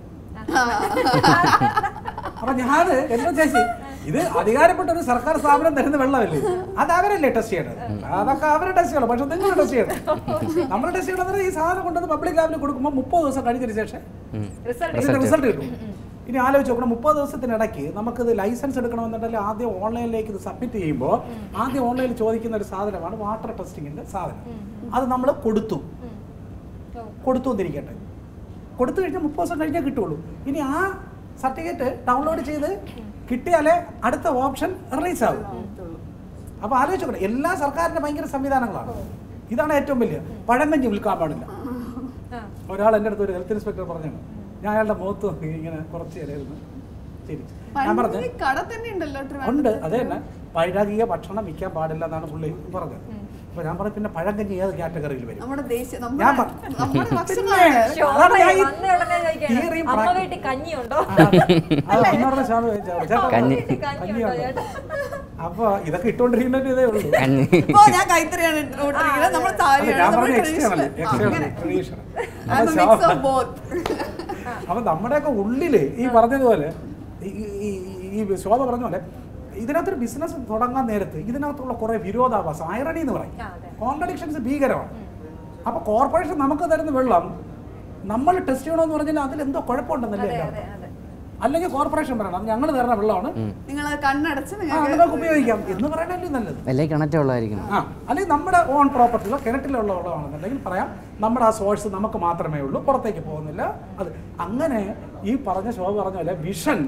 അപ്പൊ ഞാൻ എന്താ ചേച്ചി ഇത് അധികാരപ്പെട്ട ഒരു സർക്കാർ സ്ഥാപനം തരുന്ന വെള്ളമല്ലേ അത് അവരല്ലേ ടെസ്റ്റ് ചെയ്യണത് അതൊക്കെ അവരെ ടെസ്റ്റ് ചെയ്യണം പക്ഷെ നിങ്ങൾ ടെസ്റ്റ് ചെയ്യണം നമ്മൾ ടെസ്റ്റ് ചെയ്യണമെന്ന് ഈ സാധനം കൊണ്ടുവന്ന് പബ്ലിക് ലാബിൽ കൊടുക്കുമ്പോൾ മുപ്പത് ദിവസം കഴിഞ്ഞതിന് ശേഷം റിസൾട്ട് ഇതിന്റെ റിസൾട്ട് കിട്ടും ഇനി ആലോചിച്ച് നോക്കണം മുപ്പത് ദിവസത്തിനിടയ്ക്ക് നമുക്കിത് ലൈസൻസ് എടുക്കണമെന്നുണ്ടെങ്കിൽ ആദ്യം ഓൺലൈനിലേക്ക് ഇത് സബ്മിറ്റ് ചെയ്യുമ്പോൾ ആദ്യം ഓൺലൈനിൽ ചോദിക്കുന്ന ഒരു സാധനമാണ് വാട്ടർ ടെസ്റ്റിങ്ങിന്റെ സാധനം അത് നമ്മൾ കൊടുത്തു കൊടുത്തു എന്നിരിക്കട്ടെ കൊടുത്തു കഴിഞ്ഞാൽ മുപ്പത് ദിവസം കഴിഞ്ഞാൽ കിട്ടുള്ളൂ ഇനി ആ സർട്ടിഫിക്കറ്റ് ഡൗൺലോഡ് ചെയ്ത് കിട്ടിയാലേ അടുത്ത ഓപ്ഷൻ റിലീസ് ആവും അപ്പോൾ ആലോചിച്ചോട്ടെ എല്ലാ സർക്കാരിൻ്റെ ഭയങ്കര സംവിധാനങ്ങളാണ് ഇതാണ് ഏറ്റവും വലിയ പഴങ്കഞ്ഞി വിൽക്കാൻ പാടില്ല ഒരാൾ എൻ്റെ അടുത്ത് ഒരു ഹെൽത്ത് ഇൻസ്പെക്ടർ പറഞ്ഞു ഞാൻ അയാളുടെ മുഖത്ത് നോക്കി ഇങ്ങനെ കുറച്ച് നേരമായിരുന്നു ചിരിച്ചു ഞാൻ പറഞ്ഞു പഴങ്കഞ്ഞി കട തന്നെ ഉണ്ടല്ലോ ഉണ്ട് അത് തന്നെ പഴകിയ ഭക്ഷണം വിൽക്കാൻ പാടില്ല എന്നാണ് പുള്ളി പറഞ്ഞത് അപ്പൊ ഞാൻ പറഞ്ഞു പിന്നെ പഴങ്കഞ്ഞി ഏത് കാറ്റഗറിയിൽ വരും നമ്മുടെ ദേശീയ ഞാൻ നമ്മുടെ പറഞ്ഞു. നമ്മുടെ പിന്നെ ഭക്ഷണമാണ് അതാണ് ഞാൻ ഈ വന്ന ഉടനെ ചോദിക്കുകയാണ്, theory അമ്മ practice- വീട്ടിൽ കഞ്ഞിയുണ്ടോ ആ, അത് അന്നോടെ സ്വാമി ചോദിച്ചതാ. ചേട്ടാ, കഞ്ഞി. കഞ്ഞിയുണ്ടോ ചേട്ടാ അപ്പൊ ഇതൊക്കെ ഇട്ടുകൊണ്ടിരിക്കുന്നത് ഇതേ ഉള്ളൂ കഞ്ഞി ഇപ്പൊ ഞാൻ കൈത്തറിയാണ് ഇട്ടിരിക്കുന്നത് നമ്മൾ അല്ല, താഴെയാണ് ഞാൻ നമ്മൾ പറഞ്ഞ external, external, അങ്ങനെ traditional. I'm a അപ്പൊ mix of both. അപ്പൊ നമ്മുടെയൊക്കെ ഉള്ളില് ഈ പറഞ്ഞതുപോലെ ഈ- ഈ- ഈ- ഈ ശോഭ പറഞ്ഞ പോലെ ഇതിനകത്തൊരു ബിസിനസ് തുടങ്ങാൻ നേരത്ത് ഇതിനകത്തുള്ള കുറെ വിരോധാഭാസം ഐറണി എന്ന് പറയും ആ, അതെ. കോൺട്രഡിക്ഷൻസ് ഭീകരമാണ് അപ്പൊ കോർപ്പറേഷൻ നമുക്ക് തരുന്ന വെള്ളം നമ്മൾ ടെസ്റ്റ് ചെയ്യണമെന്ന് പറഞ്ഞാൽ അതിൽ എന്തോ കുഴപ്പമുണ്ടെന്നല്ലേ അതെ എൻ്റെ അതെ അർത്ഥം? അതെ അല്ലെങ്കിൽ കോർപ്പറേഷൻ പറയണം അത് ഞങ്ങൾ തരുന്ന വെള്ളമാണ് നിങ്ങൾ കണ്ണടച്ച് ആ, നിങ്ങൾക്ക് നിങ്ങൾക്ക് ഉപയോഗിക്കാം എന്ന് പറയണല്ലേ നല്ലത് വലിയ കിണറ്റുള്ളതായിരിക്കണം ആ അല്ലെങ്കിൽ നമ്മുടെ ഓൺ പ്രോപ്പർട്ടിയിലോ കിണറ്റിലുള്ള വെള്ളമാണെന്നുണ്ടെങ്കിൽ പറയാം നമ്മുടെ ആ സോഴ്സ് നമുക്ക് മാത്രമേ ഉള്ളൂ പുറത്തേക്ക് പോകുന്നില്ല അത് അങ്ങനെ ഈ പറഞ്ഞ ശോഭ പറഞ്ഞ പോലെ വിഷൻ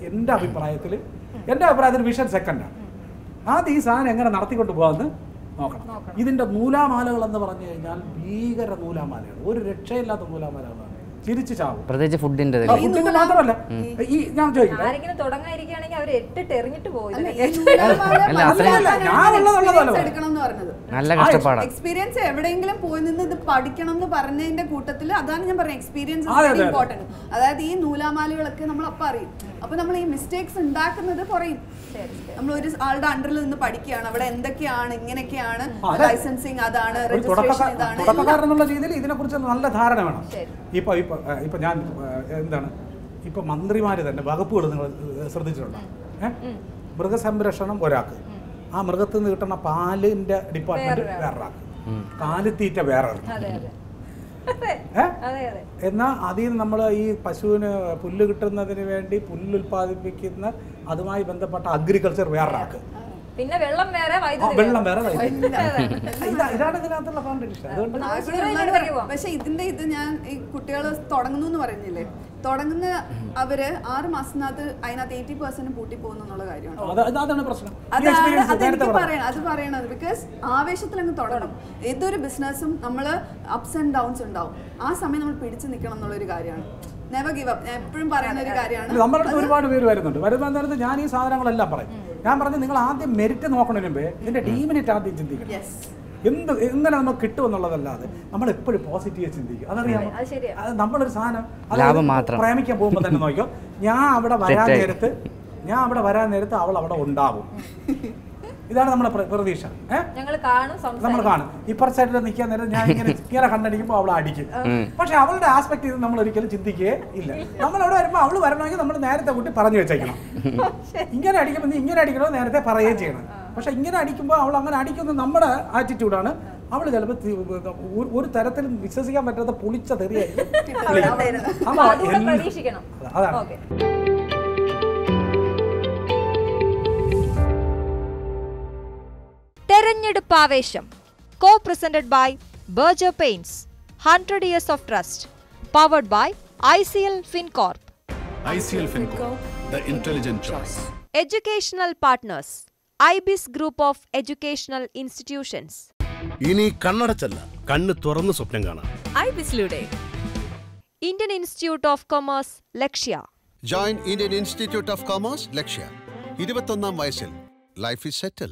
എൻ്റെ അഭിപ്രായത്തിൽ എൻ്റെ അഭിപ്രായത്തിൽ വിഷൻ സെക്കൻഡാണ് ആദ്യം ഈ സാധനം എങ്ങനെ നടത്തിക്കൊണ്ട് പോകാമെന്ന് നോക്കണം ഇതിൻ്റെ നൂലാമാലകൾ എന്ന് പറഞ്ഞു കഴിഞ്ഞാൽ ഭീകര നൂലാമാലയാണ് ഒരു രക്ഷയില്ലാത്ത നൂലാമാലകളാണ് ചിരിച്ചു ചാവും പ്രത്യേകിച്ച് ഫുഡിൻ്റെ ആ, ഫുഡിന്റെ മാത്രമല്ല ഈ ഞാൻ ചോദിക്കട്ടെ ആരെങ്കിലും തുടങ്ങാതിരിക്കുകയാണെങ്കിൽ അവർ എട്ടിട്ട് എറിഞ്ഞിട്ട് പോകും അല്ല, ഇതിനെ ഈ നൂലാമാല അല്ല, അത്രയും- മനസ്സിലാക്കാനാണ് ഞാനുള്ളതുള്ളതല്ല experience എടുക്കണം എന്ന് പറഞ്ഞത് നല്ല കഷ്ടപ്പാടാണ് എക്സ്പീരിയൻസ് എവിടെയെങ്കിലും പോയി നിന്ന് ഇത് പഠിക്കണം എന്ന് പറഞ്ഞതിന്റെ കൂട്ടത്തിൽ അതാണ് ഞാൻ പറഞ്ഞത് എക്സ്പീരിയൻസ് അതെ, അതെ. ഇമ്പോർട്ടന്റ് അതായത് ഈ നൂലാമാലകളൊക്കെ നമ്മൾ അപ്പം അറിയും അപ്പൊ നമ്മൾ ഈ മിസ്റ്റേക്സ് ഉണ്ടാക്കുന്നത് കുറയും നമ്മൾ ഒരു ആളുടെ അണ്ടറിൽ നിന്ന് പഠിക്കുകയാണ് അവിടെ എന്തൊക്കെയാണ് ഇങ്ങനെയൊക്കെയാണ് അതെ. ലൈസൻസിങ് അതാണ് ഒരു രജിസ്ട്രേഷൻ തുടക്കക്കാരൻ ഇതാണ് തുടക്കക്കാരൻ എന്നുള്ള രീതിയിൽ ഇതിനെക്കുറിച്ച് നല്ല ധാരണ വേണം ഇപ്പൊ ഇപ്പൊ ഏഹ്, ഇപ്പൊ ഞാൻ ഏഹ്, എന്താണ് ഇപ്പൊ മന്ത്രിമാര് തന്നെ വകുപ്പുകൾ നിങ്ങൾ ഏഹ്, ശ്രദ്ധിച്ചിട്ടുണ്ടോ ഏഹ്? മൃഗസംരക്ഷണം ഒരാൾക്ക് ആ മൃഗത്തിൽ നിന്ന് കിട്ടുന്ന പാലിന്റെ ഡിപ്പാർട്ട്മെന്റ് വേറൊരാൾക്ക് കാലിത്തീറ്റ വേറെ അതെ അതെ ഏഹ് അതെ അതെ എന്നാൽ അതിൽ നിന്ന് നമ്മൾ ഈ പശുവിന് പുല്ല് കിട്ടുന്നതിന് വേണ്ടി പുല്ല് ഉൽപ്പാദിപ്പിക്കുന്ന അതുമായി ബന്ധപ്പെട്ട അഗ്രികൾച്ചർ വേറൊരാൾക്ക് പിന്നെ വെള്ളം വേറെ ആ, വൈദ്യുതി വെള്ളം വേറെ വൈദ്യുതി. ഇതാ ഇതാണ് ഇതിനകത്തുള്ള കോൺട്രഡിക്ഷൻ അതുകൊണ്ട് ആഗ്രഹമുള്ളവർ പക്ഷെ ഇതിന്റെ ഇത് ഞാൻ ഈ കുട്ടികൾ തുടങ്ങുന്നു എന്ന് പറയുന്നില്ലേ തുടങ്ങുന്ന അവര് ആറ് മാസത്തിനകത്ത് അതിനകത്ത് എയ്റ്റി പെർസെന്റ് പൂട്ടി പോകുന്നു എന്നുള്ള കാര്യമാണ് അത് അത് അതാണ് പ്രശ്നം ഈ അതാണ് experience നേരത്തെ അതെനിക്ക് പറഞ്ഞു. പറയണം അത് പറയണത് ബിക്കോസ് ആവേശത്തിൽ അങ്ങ് തുടങ്ങും ഏതൊരു ബിസിനസ്സും നമ്മൾ അപ്സ് ആൻഡ് ഡൗൺസ് ഉണ്ടാവും ആ സമയം നമ്മൾ പിടിച്ചു നിൽക്കണം എന്നുള്ള ഒരു കാര്യമാണ് നെവർ ഗിവ് അപ്പ് ഞാൻ എപ്പോഴും പറയുന്ന ഒരു ഇല്ല, കാര്യമാണ് നമ്മുടെ അടുത്ത് ഒരുപാട് പേര് വരുന്നുണ്ട് വരുമ്പോൾ നേരത്ത് ഞാൻ ഈ സാധനങ്ങളെല്ലാം പറയും ഞാൻ പറഞ്ഞു നിങ്ങൾ ആദ്യം മെരിറ്റ് നോക്കണതിന് മുമ്പേ ഇതിന്റെ ഡീമിനിറ്റ് ആദ്യം ചിന്തിക്കണം യെസ് എന്ത് എങ്ങനെ നമുക്ക് കിട്ടും എന്നുള്ളതല്ലാതെ നമ്മൾ എപ്പോഴും പോസിറ്റീവ് ചിന്തിക്കും അതറിയാമോ അത് ശരിയാ. അത് നമ്മളൊരു സാധനം അതായത് ലാഭം മാത്രം. പ്രേമിക്കാൻ പോകുമ്പോൾ തന്നെ നോക്കിയോ ഞാൻ അവിടെ വരാൻ തെറ്റായി. നേരത്ത് ഞാൻ അവിടെ വരാൻ നേരത്ത് അവൾ അവിടെ ഉണ്ടാവും ഇതാണ് നമ്മുടെ പ്ര- പ്രതീക്ഷ ഏഹ് ഞങ്ങൾ കാണും നമ്മൾ സംസാരിക്കും കാണും ഇപ്പുറ സൈഡിൽ നിൽക്കാൻ നേരം ഞാൻ ഇങ്ങനെ ഇങ്ങനെ കണ്ടടിക്കുമ്പോൾ അവൾ അടിക്കും പക്ഷെ അവളുടെ ആസ്പെക്ട് ഇത് നമ്മൾ ഒരിക്കലും ചിന്തിക്കുകയേ ഇല്ല നമ്മൾ അവിടെ വരുമ്പോൾ അവൾ വരണമെങ്കിൽ നമ്മൾ നേരത്തെ കൂട്ടി പറഞ്ഞു വെച്ചേക്കണം ഇങ്ങനെ അടിക്കുമ്പോൾ നീ ഇങ്ങനെ അടിക്കണോ നേരത്തെ പറയുകയും ചെയ്യണം പക്ഷെ ഇങ്ങനെ അടിക്കുമ്പോൾ അവൾ അങ്ങനെ അടിക്കുന്നത് നമ്മുടെ ആറ്റിറ്റ്യൂഡാണ് അവൾ ചിലപ്പോൾ തി- ഒരു- ഒരു തരത്തിലും വിശ്വസിക്കാൻ പറ്റാത്ത പുളിച്ച തെറിയായിരിക്കും വിളിക്കുന്നത്. അപ്പൊ അതാ അതുകൂടെ എല്ലാ- പ്രതീക്ഷിക്കണം അതാണ് ഓക്കെ തെരഞ്ഞെടുപ്പ് ആവേശം co presented by Berger pains hundred years of trust powered by I C L Fincorp ICL Finco, the intelligent choice. Educational partners Ibis group of educational institutions ഇനി കണ്ണടച്ചല്ല കണ്ണ് തുറന്ന് സ്വപ്നം കാണാം ഐബിസിലൂടെ Indian institute of commerce Lakshya join Indian institute of commerce Lakshya ഇരുപത്തൊന്നാം വയസ്സിൽ ലൈഫ് ഇസ് സെറ്റിൽ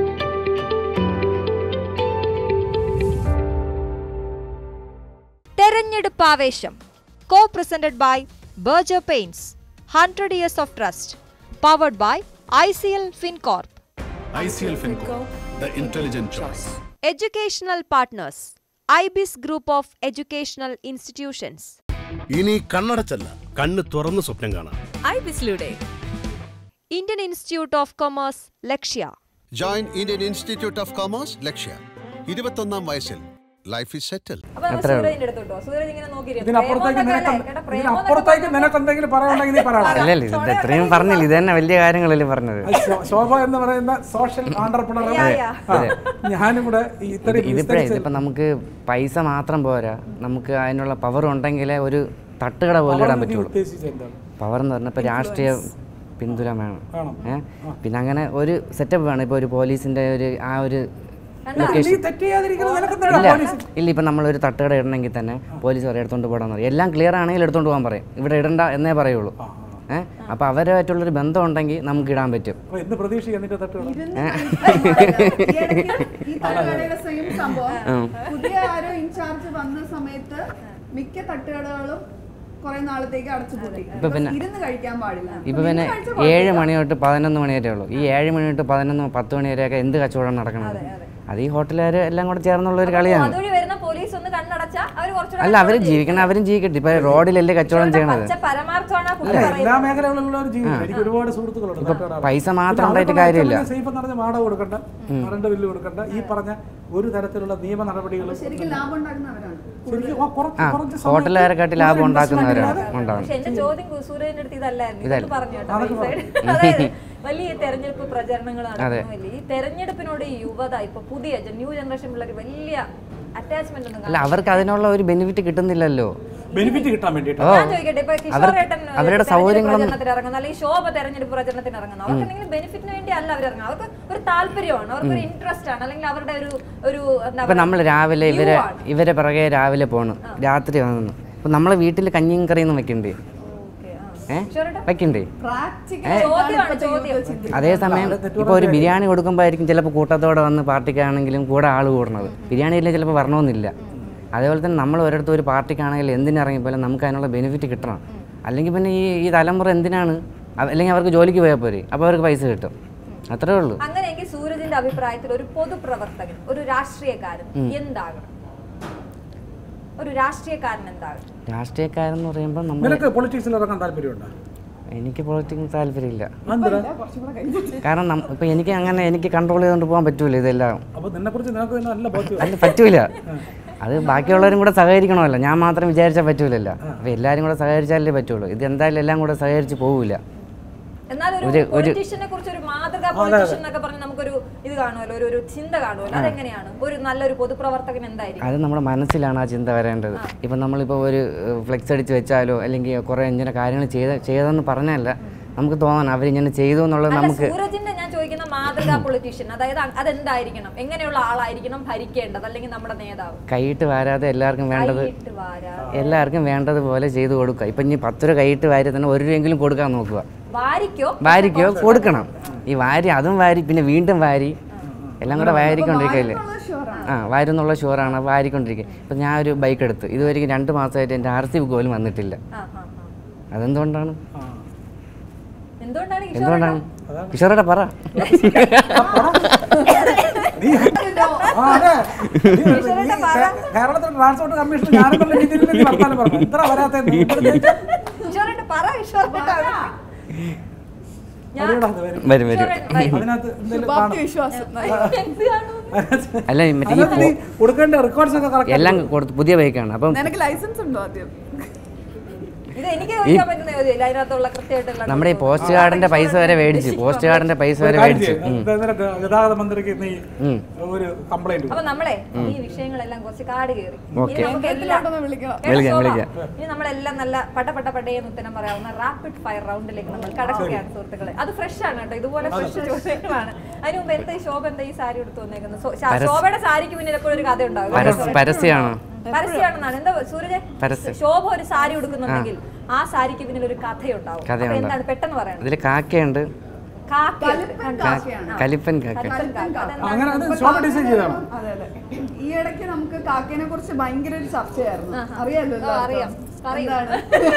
തെരഞ്ഞെടുപ്പ് ആവേശം co presented by Berger pains hundred years of trust powered by I C L Fincorp ICL Finco, the intelligent choice. Educational partners Ibis group of educational institutions ഇനി കണ്ണടച്ചല്ല കണ്ണ് തുറന്ന് സ്വപ്നം കാണാം ഐബിസിലൂടെ Indian institute of commerce Lakshya join Indian institute of commerce Lakshya ഇരുപത്തൊന്നാം വയസ്സിൽ ലൈഫ് ഇസ് സെറ്റിൽ അപ്പൊ നമ്മൾ സൂരജിന്റെ അടുത്തോട്ടോ സൂരജ് ഇങ്ങനെ നോക്കിയിരുന്നു ഇതിനപ്പുറത്തേക്ക് നിനക്ക് ഇതിനപ്പുറത്തേക്ക് നിനക്ക് എന്തെങ്കിലും പറയാനുണ്ടെങ്കിൽ നീ പറയണം അല്ല ഇത് ഇത്രയും പറഞ്ഞില്ല ഇത് തന്നെ വലിയ കാര്യങ്ങളല്ലേ പറഞ്ഞത് അത് ശോ- ശോഭ എന്ന് പറയുന്ന സോഷ്യൽ ആണ്ടർപ്രണർ ഞാനും കൂടെ ഈ ഇത്രയും ഇതിപ്പോഴേ വിസ്തരിച്ച് ഇതിപ്പോൾ നമുക്ക് പൈസ മാത്രം പോരാ നമുക്ക് അതിനുള്ള പവർ ഉണ്ടെങ്കിലേ ഒരു തട്ടുകട പോലും ഇടാൻ നീ പറ്റുള്ളൂ ഉദ്ദേശിച്ചത് എന്താണ് പവർ എന്ന് പറഞ്ഞാൽ ഇപ്പോൾ രാഷ്ട്രീയ പിന്തുണ വേണം വേണം. ഏ പിന്നെ അങ്ങനെ ഒരു സെറ്റപ്പ് വേണം ഇപ്പോൾ ഒരു പോലീസിൻ്റെ ഒരു ആ ഒരു നീ തെറ്റ് ചെയ്യാതിരിക്കുന്നത് നിനക്ക് എന്താണ് ഇല്ല പോലീസ് ഇല്ല ഇപ്പം നമ്മളൊരു തട്ടുകട ഇടണമെങ്കിൽ തന്നെ പോലീസ് പറയും എടുത്തോണ്ട് പോടാന്ന് പറയും എല്ലാം ക്ലിയർ ആണെങ്കിൽ എടുത്തോണ്ട് പോകാൻ പറയും ഇവിടെ ഇടണ്ട എന്നേ പറയുള്ളൂ ഏഹ് അപ്പോൾ അവരുമായിട്ടുള്ളൊരു ബന്ധം ഉണ്ടെങ്കിൽ നമുക്ക് ഇടാൻ പറ്റും അപ്പൊ എന്ത് പ്രതീക്ഷ എന്നിട്ട് തട്ടുകൾ ഈ തട്ടുകടയുടെ സെയിം സംഭവം പുതിയ ആരോ ഇൻചാർജ് വന്ന സമയത്ത് മിക്ക തട്ടുകടകളും കുറെ നാളത്തേക്ക് അടച്ചുപൂട്ടി പിന്നെ- ഇരുന്ന് കഴിക്കാൻ പാടില്ല ഇപ്പൊ പിന്നെ ഏഴ് മണി തൊട്ട് പതിനൊന്ന് മണി വരെ ഉള്ളൂ ഈ ഏഴ് മണി തൊട്ട് പതിനൊന്ന് പത്ത് മണി വരെയൊക്കെ എന്ത് കച്ചവടം നടക്കണത് അത് ഈ ഹോട്ടലുകാർ എല്ലാം കൂടെ ചേർന്നുള്ള ഒരു കളിയാണ് അതുവഴി വരുന്ന പോലീസ് ഒന്ന് കണ്ണടച്ച അവർ കുറച്ചുകൂടെ അല്ല അവർ ജീവിക്കണം അവരും ജീവിക്കട്ടെ ഇപ്പൊ റോഡിലല്ലേ കച്ചവടം ചെയ്യണത് പച്ച പരമാർത്ഥമാണ് ആ പുള്ളി അല്ല പറയുന്നത് എല്ലാ മേഖലകളിലുള്ള ഒരു ജീവിതം എനിക്ക് ഒരുപാട് സുഹൃത്തുക്കളുണ്ട് തട്ടുകട പൈസ മാത്രം ഉണ്ടായിട്ട് കാര്യമില്ല സേഫ് എന്ന് പറഞ്ഞ വാടക കൊടുക്കണ്ട കറണ്ട് ബില്ല് കൊടുക്കണ്ട ഈ പറഞ്ഞ ഒരു തരത്തിലുള്ള നിയമ നടപടികൾ ശരിക്കും ലാഭം ഉണ്ടാക്കുന്നവരാണ് ശരിക്കും ആ കുറച്ച് ആ കുറച്ച് സമയത്ത് ഹോട്ടലുകാരെക്കാട്ടി ലാഭം ഒരു ഉണ്ടാക്കുന്നവരാണ് investment ഉണ്ടാവുന്നത് പക്ഷെ എന്റെ ചോദ്യം കു- സൂര്യന്റെ അടുത്ത് ഇതല്ലായിരുന്നു ഇതല്ല. ഇതൊക്കെ പറഞ്ഞു കേട്ടോ ഈ side. അതായത് വലിയ തെരഞ്ഞെടുപ്പ് പ്രചരണങ്ങൾ നടക്കുന്നില്ല ഈ തെരഞ്ഞെടുപ്പിനോട് ഈ യുവത ഇപ്പൊ പുതിയ ന്യൂ ജനറേഷൻ പിള്ളേർ വലിയ അറ്റാച്ച്മെന്റ് ഒന്നും അല്ല അവർക്ക് അതിനുള്ള ഒരു ബെനിഫിറ്റ് കിട്ടുന്നില്ലല്ലോ ബെനിഫിറ്റ് കിട്ടാൻ വേണ്ടിയിട്ട് ഓ ഞാൻ ചോദിക്കട്ടെ ഇപ്പൊ കിഷോർ അവർക്ക് ഏട്ടൻ അവരുടെ തെരഞ്ഞെടുപ്പ് സൗകര്യങ്ങളൊന്നും പ്രചരണത്തിന് ഇറങ്ങുന്നു അല്ലെങ്കിൽ ശോഭ തെരഞ്ഞെടുപ്പ് പ്രചരണത്തിന് ഇറങ്ങുന്നു അവർക്ക് എന്തെങ്കിലും ബെനിഫിറ്റിന് വേണ്ടി അല്ല അവർ ഇറങ്ങുന്നത് അവർക്ക് ഒരു താല്പര്യമാണ് അവർക്ക് ഒരു ഇൻട്രസ്റ്റ് ആണ് അല്ലെങ്കിൽ അവരുടെ ഒരു ഒരു എന്താ ഇപ്പം നമ്മൾ രാവിലെ view ഇവരെ ആണ്. ഇവരെ പിറകെ രാവിലെ പോകണം രാത്രി വന്നു അപ്പം നമ്മളെ വീട്ടിൽ കഞ്ഞിയും കറിയൊന്നും വെക്കണ്ടേ Okay, ആ. ഏ കിഷോറേട്ടാ? വെക്കണ്ടേ പ്രാക്ടിക്കൽ ചോദ്യമാണ് ചോദ്യം അതേസമയം ഇപ്പോൾ ഒരു ബിരിയാണി കൊടുക്കുമ്പോഴായിരിക്കും ചിലപ്പോൾ കൂട്ടത്തോടെ വന്ന് പാർട്ടിക്കാണെങ്കിലും കൂടെ ആൾ കൂടുന്നത് ബിരിയാണി ഇല്ലെങ്കിൽ ചിലപ്പോൾ വരണമെന്നില്ല അതേപോലെ തന്നെ നമ്മൾ ഒരിടത്ത് ഒരു പാർട്ടിക്കാണെങ്കിലും എന്തിനിറങ്ങിപ്പോലും നമുക്ക് അതിനുള്ള ബെനിഫിറ്റ് കിട്ടണം അല്ലെങ്കിൽ പിന്നെ ഈ ഈ തലമുറ എന്തിനാണ് അവ- അല്ലെങ്കിൽ അവർക്ക് ജോലിക്ക് പോയാൽ പോരെ അപ്പോൾ അവർക്ക് പൈസ കിട്ടും അത്രേ ഉള്ളൂ അങ്ങനെയെങ്കിൽ സൂരജിന്റെ അഭിപ്രായത്തിൽ ഒരു പൊതുപ്രവർത്തകൻ ഒരു രാഷ്ട്രീയക്കാരൻ എന്താകണം ഒരു രാഷ്ട്രീയക്കാരൻ എന്താകണം രാഷ്ട്രീയക്കാരെന്ന് പറയുമ്പോൾ നമ്മൾ നിനക്ക് പൊളിറ്റിക്സിൽ ഇറങ്ങാൻ താല്പര്യമുണ്ടോ എനിക്ക് പൊളിറ്റിക്സ് താല്പര്യമില്ല എന്തിനാ കാരണം നം- ഇപ്പം എനിക്ക് അങ്ങനെ എനിക്ക് കൺട്രോൾ ചെയ്തുകൊണ്ട് പോകാൻ പറ്റൂല ഇതെല്ലാം അപ്പൊ നിന്നെ കുറിച്ച് നിനക്ക് തന്നെ നല്ല ബോധ്യം അല്ല പറ്റൂല അത് ബാക്കിയുള്ളവരും കൂടെ സഹകരിക്കണമല്ലോ ഞാൻ മാത്രം വിചാരിച്ചാൽ പറ്റൂലല്ലോ അപ്പോൾ എല്ലാവരും കൂടെ സഹകരിച്ചാലേ പറ്റുള്ളൂ ഇത് എന്തായാലും എല്ലാം കൂടെ സഹകരിച്ച് പോവില്ല എന്നാൽ ഒരു ഒരു- ഒരു- പൊളിറ്റീഷ്യനെ കുറിച്ച് ഒരു മാതൃകാ പൊളിറ്റീഷ്യൻ എന്നൊക്കെ പറഞ്ഞ് നമുക്കൊരു ഇത് കാണുമല്ലോ ഒരു ഒരു ചിന്ത കാണുമല്ലോ അതെങ്ങനെയാണ് ഒരു നല്ലൊരു പൊതുപ്രവർത്തകൻ എന്തായിരിക്കും അത് നമ്മുടെ മനസ്സിലാണ് ആ ചിന്ത വരേണ്ടത് ഇപ്പം നമ്മളിപ്പോൾ ഒരു ഫ്ലെക്സ് അടിച്ച് വെച്ചാലോ അല്ലെങ്കിൽ കുറേ ഇങ്ങനെ കാര്യങ്ങൾ ചെയ്ത ചെയ്തെന്ന് പറഞ്ഞല്ല നമുക്ക് തോന്നണം അവരിങ്ങനെ ചെയ്തു എന്നുള്ളത് അല്ല നമുക്ക് സൂരജിന്റെ ഞാൻ ചോദിക്കുന്ന മാതൃകാ പൊളിറ്റീഷ്യൻ അതായത് അ- അതെന്തായിരിക്കണം എങ്ങനെയുള്ള ആളായിരിക്കണം ഭരിക്കേണ്ടത് അല്ലെങ്കിൽ നമ്മുടെ നേതാവ് കൈയിട്ട് വാരാതെ എല്ലാവർക്കും വേണ്ടത് കൈയിട്ട് വാരാ എല്ലാവർക്കും വേണ്ടതുപോലെ ചെയ്തു കൊടുക്കുക ഇപ്പം ഇനി പത്ത് രൂപ കൈയിട്ട് വാരി തന്നെ ഒരു രൂപയെങ്കിലും കൊടുക്കാൻ നോക്കുക വാരിക്കോ വാരിക്കോ കൊടുക്കണം ഈ വാരി അതും വാരി പിന്നെ വീണ്ടും വാരി എല്ലാം കൂടെ വാരിക്കൊണ്ടിരിക്കുകയല്ലേ ആ വാരുന്നുള്ള ഷുവറാണ് വാരിക്കൊണ്ടിരിക്കുക ഇപ്പം ഞാൻ ഒരു ബൈക്ക് എടുത്തു ഇതുവരെയും രണ്ട് മാസമായിട്ട് എൻ്റെ ആർ സി ബുക്ക് പോലും വന്നിട്ടില്ല ആ, ആ, ആ. അതെന്തുകൊണ്ടാണ് എന്തുകൊണ്ടാണ് കിഷോർ എന്തുകൊണ്ടാണ് കിഷോറേട്ടാ പറ നീ ആ, അതെ. നീ- നീ കേ- കേരളത്തിൽ ട്രാൻസ്പോർട്ട് കമ്മീഷൻ ഞാനെന്നുള്ള രീതിയിൽ നീ വർത്താനം പറഞ്ഞു എത്ര വരാത്ത കിഷോറേട്ട പറ കിഷോറേട്ട ഞാൻ വരും വരും കിഷോറേട്ടൻ വരും. അതിനകത്ത് എന്തെങ്കിലും ശുഭാപ്തി കാണും വിശ്വാസം എന്ത് കാണും? അല്ല മറ്റേ ഈ അതിനകത്ത് നീ പോ- കൊടുക്കേണ്ട റെക്കോർഡ്സ് ഒക്കെ കറക്റ്റ് എല്ലാം കൊടുത്ത് പുതിയ ബൈക്കാണ് അപ്പം നിനക്ക് ലൈസൻസ് ഉണ്ടോ ആദ്യം ഇത് എനിക്ക് ചോദിക്കാൻ പറ്റുന്ന ചോദ്യമില്ല അതിനകത്തുള്ള കൃത്യമായിട്ടുള്ള നമ്മുടെ ഈ പോസ്റ്റ് കാർഡിന്റെ പൈസ വരെ മേടിച്ചു പോസ്റ്റ് കാർഡിന്റെ പൈസ വരെ മേടിച്ചു ഉം. നിനക്ക് ഗതാഗത മന്ത്രിക്ക് നീ ഉം. ഒരു കംപ്ലൈന്റ് അപ്പൊ നമ്മളെ ഈ വിഷയങ്ങളെല്ലാം കുറച്ച് കാട് കയറി ഓക്കേ. ഇനി നമുക്ക് എല്ലാം കേരളത്തിലോട്ടൊന്ന് വിളിക്കണം എടാ വിളിക്കാം, ശോഭ, വിളിക്കാം. ഇനി നമ്മളെല്ലാം നല്ല പട്ട പട്ട പട്ടയെന്ന് ഉത്തരം പറയാവുന്ന റാപ്പിഡ് ഫയർ റൗണ്ടിലേക്ക് നമ്മൾ കടക്കുകയാണ് സുഹൃത്തുക്കളെ അത് ഫ്രഷ് ആണ് കേട്ടോ ഇതുപോലെ ഫ്രഷ് ചോദ്യങ്ങളാണ് അതിന് മുമ്പ് എന്താ ഈ ശോഭ എന്താ ഈ സാരി എടുത്തു വന്നേക്കുന്നത് സോ- ശാ- പരസ്- ശോഭയുടെ സാരിക്ക് പിന്നിൽ എപ്പോഴും ഒരു കഥ ഉണ്ടാവും പരസ്- പരസ്യമാണ് പരസ്യമാണെന്നാണ് എന്താ സൂരജ് പരസ്യം. ശോഭ ഒരു സാരി ഉടുക്കുന്നുണ്ടെങ്കിൽ ആ സാരിക്ക് പിന്നിൽ ഒരു കഥയുണ്ടാവും അപ്പൊ കഥയുണ്ടാവും. എന്താണ് പെട്ടെന്ന് പറയണം അതിൽ കാക്കയുണ്ട് കാക്കയുണ്ട്. കലിപ്പൻ കാക്ക. കാക്കയാണ്. ആ. കലിപ്പൻ കാക്ക കലിപ്പൻ കാക്ക. അതെന്താണ്? അങ്ങനെ അത് ശോഭ ഡിസൈൻ ചെയ്താണോ അതെ അതെ ഈ ഇടയ്ക്ക് നമുക്ക് കാക്കേനെ കുറിച്ച് ഭയങ്കര ഒരു ചർച്ചയായിരുന്നു ആഹാ. അറിയാലോ ഓ, അറിയാം. പറയൂ. എന്താണ്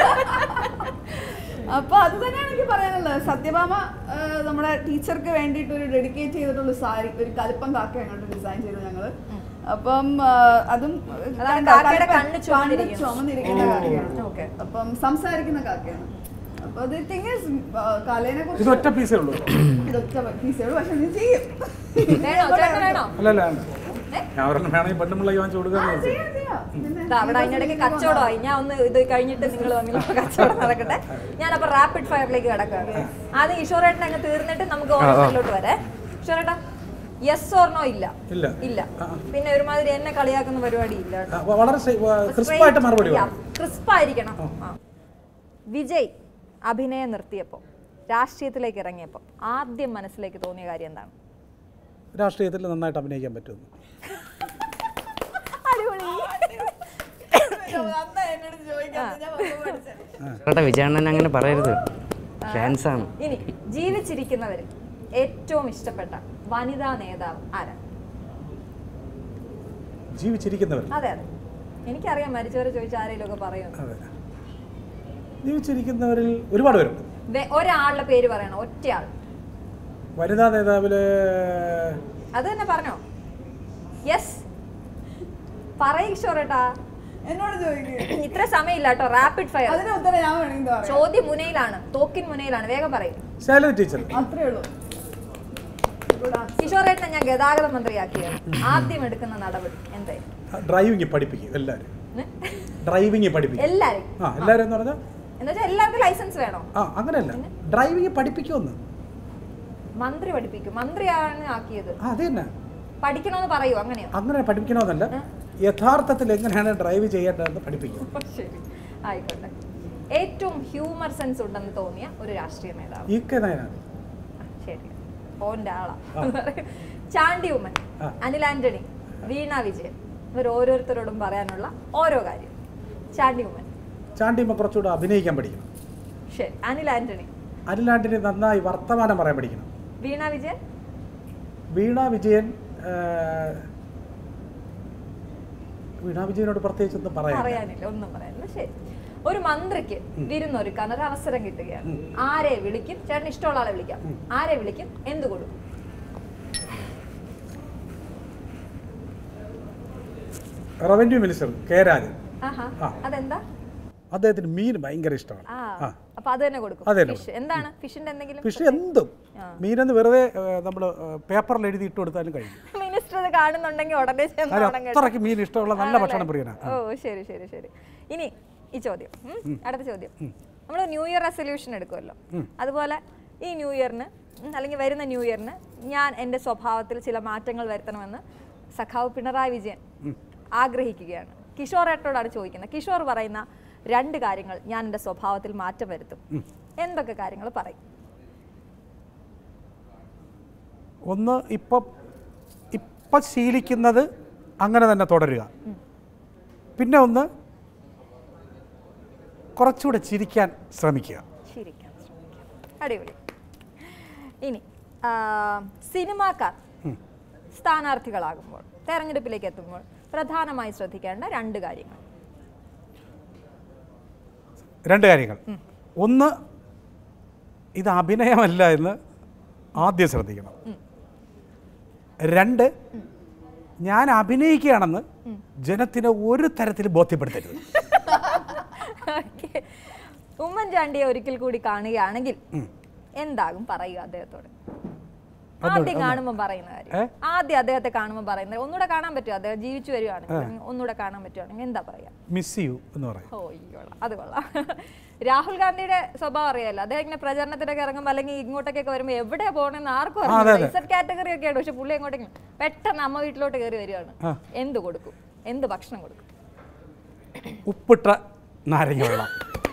അപ്പൊ അത് തന്നെയാണ് എനിക്ക് പറയാനുള്ളത് സത്യഭാമ ആ, നമ്മുടെ ടീച്ചർക്ക് വേണ്ടിയിട്ട് ഒരു ഡെഡിക്കേറ്റ് ചെയ്തിട്ടുള്ള സാരി ഒരു കലിപ്പം കാക്ക അങ്ങോട്ട് ഡിസൈൻ ചെയ്തു ഞങ്ങള് അപ്പം ആ, അതും അതാണ് കണ്ടോ? കാക്കയുടെ കലിപ്പൻ കണ്ണ് ചുവന്നിരിക്കുന്നു. ചുമന്നിരിക്കുന്ന കാക്കയാണ് ഓക്കെ. അപ്പം സംസാരിക്കുന്ന കാക്കയാണ് അപ്പൊ അത് തിങ് കലേനെ ഇത് കുറിച്ച് ഒറ്റ പീസേ ഉള്ളൂ ഇതൊറ്റ പീസേ ഉള്ളൂ പക്ഷെ നീ ചെയ്യും വേണോ ചേട്ടൻ വേണോ അല്ലല്ല ഞാൻ ഒരെണ്ണം വേണമെങ്കിൽ പെണ്ണുമ്പിള്ള വാങ്ങിച്ചു കൊടുക്കാന്ന് വിചാരിച്ചു ചെയ്യാം, ചെയ്യാം. പിന്നെ ദാ അവിടെ അതിനിടയ്ക്ക് കച്ചവടമായി ഞാൻ ഒന്ന് ഇത് കഴിഞ്ഞിട്ട് നിങ്ങൾ തമ്മിലുള്ള കച്ചവടം നടക്കട്ടെ ഞാൻ അപ്പൊ റാപ്പിഡ് ഫയറിലേക്ക് കിടക്കുകയാണ് ആദ്യം കിഷോറേട്ടൻ അങ്ങ് തീർന്നിട്ട് നമുക്ക് ഓരോന്നിലോട്ട് വരെ കിഷോറേട്ടാ യെസ് ഓർണോ ഇല്ല ഇല്ല ഇല്ല പിന്നെ ഒരുമാതിരി എന്നെ കളിയാക്കുന്ന പരിപാടി ഇല്ല ആ, വ- വളരെ ക്രിസ്പായിട്ട് മറുപടി പറ. ക്രിസ്പായിരിക്കണം ആ. വിജയ് അഭിനയം നിർത്തിയപ്പോൾ രാഷ്ട്രീയത്തിലേക്ക് ഇറങ്ങിയപ്പോൾ ആദ്യം മനസ്സിലേക്ക് തോന്നിയ കാര്യം എന്താണ് രാഷ്ട്രീയത്തിൽ നന്നായിട്ട് അഭിനയിക്കാൻ പറ്റുമെന്ന് കേട്ടോ വിജയണ്ണൻ അങ്ങനെ പറയരുത് ഫാൻസാണ് ഇനി ജീവിച്ചിരിക്കുന്നവരിൽ ഏറ്റവും ഇഷ്ടപ്പെട്ട വനിതാ നേതാവ് ആരാ ജീവിച്ചിരിക്കുന്നവർ അതെ അതെ എനിക്കറിയാം മരിച്ചവരെ ചോദിച്ചാൽ ആരെങ്കിലും ഒക്കെ പറയുന്നു അതെ ജീവിച്ചിരിക്കുന്നവരിൽ ഒരുപാട് പേരുണ്ട് വെ- ഒരാളുടെ പേര് പറയണം ഒറ്റയാൾ വനിതാ നേതാവില് അത് തന്നെ പറഞ്ഞോ യെസ് പറയ കിഷോറേട്ടാ എന്നോട് ചോദിക്കുക ഇത്ര സമയമില്ല കേട്ടോ റാപ്പിഡ് ഫയർ അതിന് ഉത്തരം ഞാൻ വേണമെങ്കിൽ പറയാം ചോദ്യം മുനയിലാണ് തോക്കിൻ മുനയിലാണ് വേഗം പറയും ശൈലജ ടീച്ചർ അത്രേ ഉള്ളൂ കിഷോറേട്ടനെ ഞാൻ ഗതാഗത മന്ത്രിയാക്കിയത് ആദ്യം എടുക്കുന്ന നടപടി എന്തായി ഡ്രൈവിംഗ് പഠിപ്പിക്കും എല്ലാവരും ഡ്രൈവിംഗ് പഠിപ്പിക്കും എല്ലാരും ആ എല്ലാവരും എന്ന് പറഞ്ഞാൽ എന്ന് വെച്ചാൽ എല്ലാവർക്കും ലൈസൻസ് വേണോ ആ അങ്ങനെയല്ല ഡ്രൈവിംഗ് പഠിപ്പിക്കുമെന്ന് മന്ത്രി പഠിപ്പിക്കും മന്ത്രിയാണ് ആക്കിയത് ആ അത് തന്നെ പഠിക്കണമെന്ന് പറയൂ അങ്ങനെയോ അങ്ങനെ പഠിപ്പിക്കണമെന്നല്ല യഥാർത്ഥത്തിൽ എങ്ങനെയാണ് ഡ്രൈവ് ചെയ്യേണ്ടതെന്ന് പഠിപ്പിക്കും ശരി ആയിക്കോട്ടെ ഏറ്റവും ഹ്യൂമർ സെൻസ് ഉണ്ടെന്ന് തോന്നിയ ഒരു രാഷ്ട്രീയ നേതാവ് ഈ കെ നയനാണ് ആ, ശരി ഓന്റെ ആളാ ചാണ്ടി ഉമ്മൻ ആ. അനിൽ ആന്റണി വീണ വിജയൻ ഇവർ ഓരോരുത്തരോടും പറയാനുള്ള ഓരോ കാര്യം ചാണ്ടി ഉമ്മൻ ചാണ്ടിയമ്മ കുറച്ചുകൂടെ അഭിനയിക്കാൻ പഠിക്കണം ശരി അനിൽ ആന്റണി അനിലാണ്ടിന് നന്നായി വർത്തമാനം പറയാൻ പഠിക്കണം വീണ വിജയൻ വീണ വിജയൻ ആ, വീണ വിജയനോട് പ്രത്യേകിച്ച് ഒന്നും പറയാം പറയാനില്ല ഒന്നും പറയാനില്ല ശരി ഒരു മന്ത്രിക്ക് വിരുന്നൊരുക്കാൻ ഒരു അവസരം കിട്ടുകയാണ് ആരെ വിളിക്കും ചേട്ടൻ ഇഷ്ടമുള്ള ആളെ വിളിക്കാം ആരെ വിളിക്കും എന്ത് കൊടുക്കും റവന്യൂ മിനിസ്റ്റർ കെ രാജൻ ആഹാ ആ. അതെന്താ അദ്ദേഹത്തിന് മീൻ ഭയങ്കര ഇഷ്ടമാണ് ആ ആ അപ്പൊ അത് തന്നെ കൊടുക്കും അത് തന്നെ ഫിഷ് എന്താണ് ഫിഷിന്റെ എന്തെങ്കിലും ഫിഷ് എന്തും മീനെന്ന് വെറുതെ നമ്മൾ പേപ്പറിൽ എഴുതി ഇട്ട് കൊടുത്താലും കഴിയും മിനിസ്റ്റർ ഇത് കാണുന്നുണ്ടെങ്കിൽ ഉടനെ ചെന്ന് കാര്യം തുടങ്ങട്ടെ. അത്രയ്ക്ക് മീൻ ഇഷ്ടമുള്ള നല്ല ആണല്ലേ? ഭക്ഷണം പ്രിയനാണ് ഓ ശരി ശരി ശരി ഇനി ഈ ചോദ്യം ഉം, അടുത്ത ചോദ്യം നമ്മൾ ന്യൂ ഇയർ റെസൊല്യൂഷൻ എടുക്കുമല്ലോ അതുപോലെ ഈ ന്യൂ ഇയറിന് ഉം, അല്ലെങ്കിൽ വരുന്ന ന്യൂ ഇയറിന് ഞാൻ എൻ്റെ സ്വഭാവത്തിൽ ചില മാറ്റങ്ങൾ വരുത്തണമെന്ന് സഖാവ് പിണറായി വിജയൻ ആഗ്രഹിക്കുകയാണ് കിഷോർ ഏട്ടനോടാണ് ചോദിക്കുന്നത് കിഷോർ പറയുന്ന രണ്ട് കാര്യങ്ങൾ ഞാൻ എൻ്റെ സ്വഭാവത്തിൽ മാറ്റം വരുത്തും എന്തൊക്കെ കാര്യങ്ങൾ പറയും ഒന്ന് ഇപ്പം ഇപ്പം ശീലിക്കുന്നത് അങ്ങനെ തന്നെ തുടരുക പിന്നെ ഒന്ന് കുറച്ചുകൂടെ ചിരിക്കാൻ ശ്രമിക്കുക ചിരിക്കാൻ ശ്രമിക്കാം അടിപൊളി ഇനി ആ, സിനിമാക്കാർ സ്ഥാനാർത്ഥികളാകുമ്പോൾ തെരഞ്ഞെടുപ്പിലേക്ക് എത്തുമ്പോൾ പ്രധാനമായി ശ്രദ്ധിക്കേണ്ട രണ്ട് കാര്യങ്ങൾ രണ്ട് കാര്യങ്ങൾ ഒന്ന് ഇത് അഭിനയമല്ല എന്ന് ആദ്യം ശ്രദ്ധിക്കണം രണ്ട് ഞാൻ അഭിനയിക്കുകയാണെന്ന് ജനത്തിന് ഒരു തരത്തിൽ ബോധ്യപ്പെടുത്തരുത് ഓക്കേ. ഉമ്മൻചാണ്ടിയെ ഒരിക്കൽ കൂടി കാണുകയാണെങ്കിൽ എന്താകും പറയുക അദ്ദേഹത്തോട് ആദ്യം കാണുമ്പോൾ പറയുന്ന കാര്യം ആദ്യം അദ്ദേഹത്തെ കാണുമ്പോൾ പറയുന്നത് ഒന്നുകൂടെ കാണാൻ പറ്റുമോ അദ്ദേഹം ജീവിച്ചു വരുവാണെങ്കിൽ ഒന്നുകൂടെ കാണാൻ പറ്റുവാണെങ്കിൽ എന്താ പറയാ മിസ് യു എന്ന് പറയും ഓ ഈ കൊള്ളാം അത് കൊള്ളാം രാഹുൽ ഗാന്ധിയുടെ സ്വഭാവം അറിയാലോ അദ്ദേഹം ഇങ്ങനെ പ്രചരണത്തിനൊക്കെ ഇറങ്ങുമ്പോൾ അല്ലെങ്കിൽ ഇങ്ങോട്ടൊക്കെ വരുമ്പോൾ എവിടെയാ പോകണമെന്ന് ആർക്കും അറിയില്ല ഇസഡ് കാറ്റഗറി ഒക്കെയാണ് പക്ഷെ പുള്ളി എങ്ങോട്ടെങ്കിലും പെട്ടെന്ന് അമ്മ വീട്ടിലോട്ട് കയറി വരികയാണ് എന്ത് കൊടുക്കും എന്ത് ഭക്ഷണം കൊടുക്കും ഉപ്പിട്ട നാരങ്ങ വെള്ളം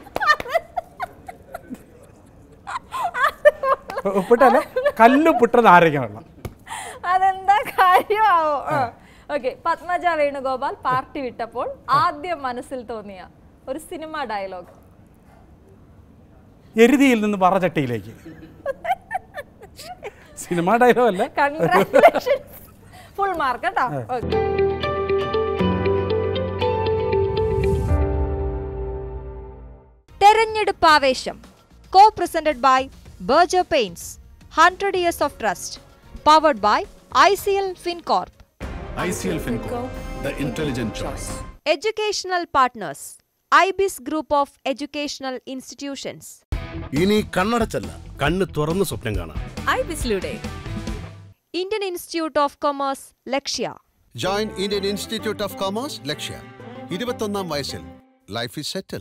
ഉപ്പിട്ടല്ല കല്ലുപ്പിട്ട നാരങ്ങ വെള്ളം അതെന്താ കാര്യമാവോ ഓക്കെ പത്മജ വേണുഗോപാൽ പാർട്ടി വിട്ടപ്പോൾ ആദ്യം മനസ്സിൽ തോന്നിയ ഒരു സിനിമ ഡയലോഗ് എരുതിയിൽ നിന്ന് പറചട്ടിയിലേക്ക് സിനിമ ഡയലോഗ് അല്ല കൺഗ്രാറ്റുലേഷൻ ഫുൾ മാർക്ക് കേട്ടോ ഓക്കെ തെരഞ്ഞെടുപ്പ് ആവേശം co presented by Berger pains hundred years of trust powered by I C L Fincorp ICL Finco, the intelligent choice. Educational partners Ibis group of educational institutions ഇനി കണ്ണടച്ചല്ല കണ്ണ് തുറന്ന് സ്വപ്നം കാണാം ഐബിസിലൂടെ Indian institute of commerce Lakshya join Indian institute of commerce Lakshya ഇരുപത്തൊന്നാം വയസ്സിൽ ലൈഫ് ഇസ് സെറ്റിൽ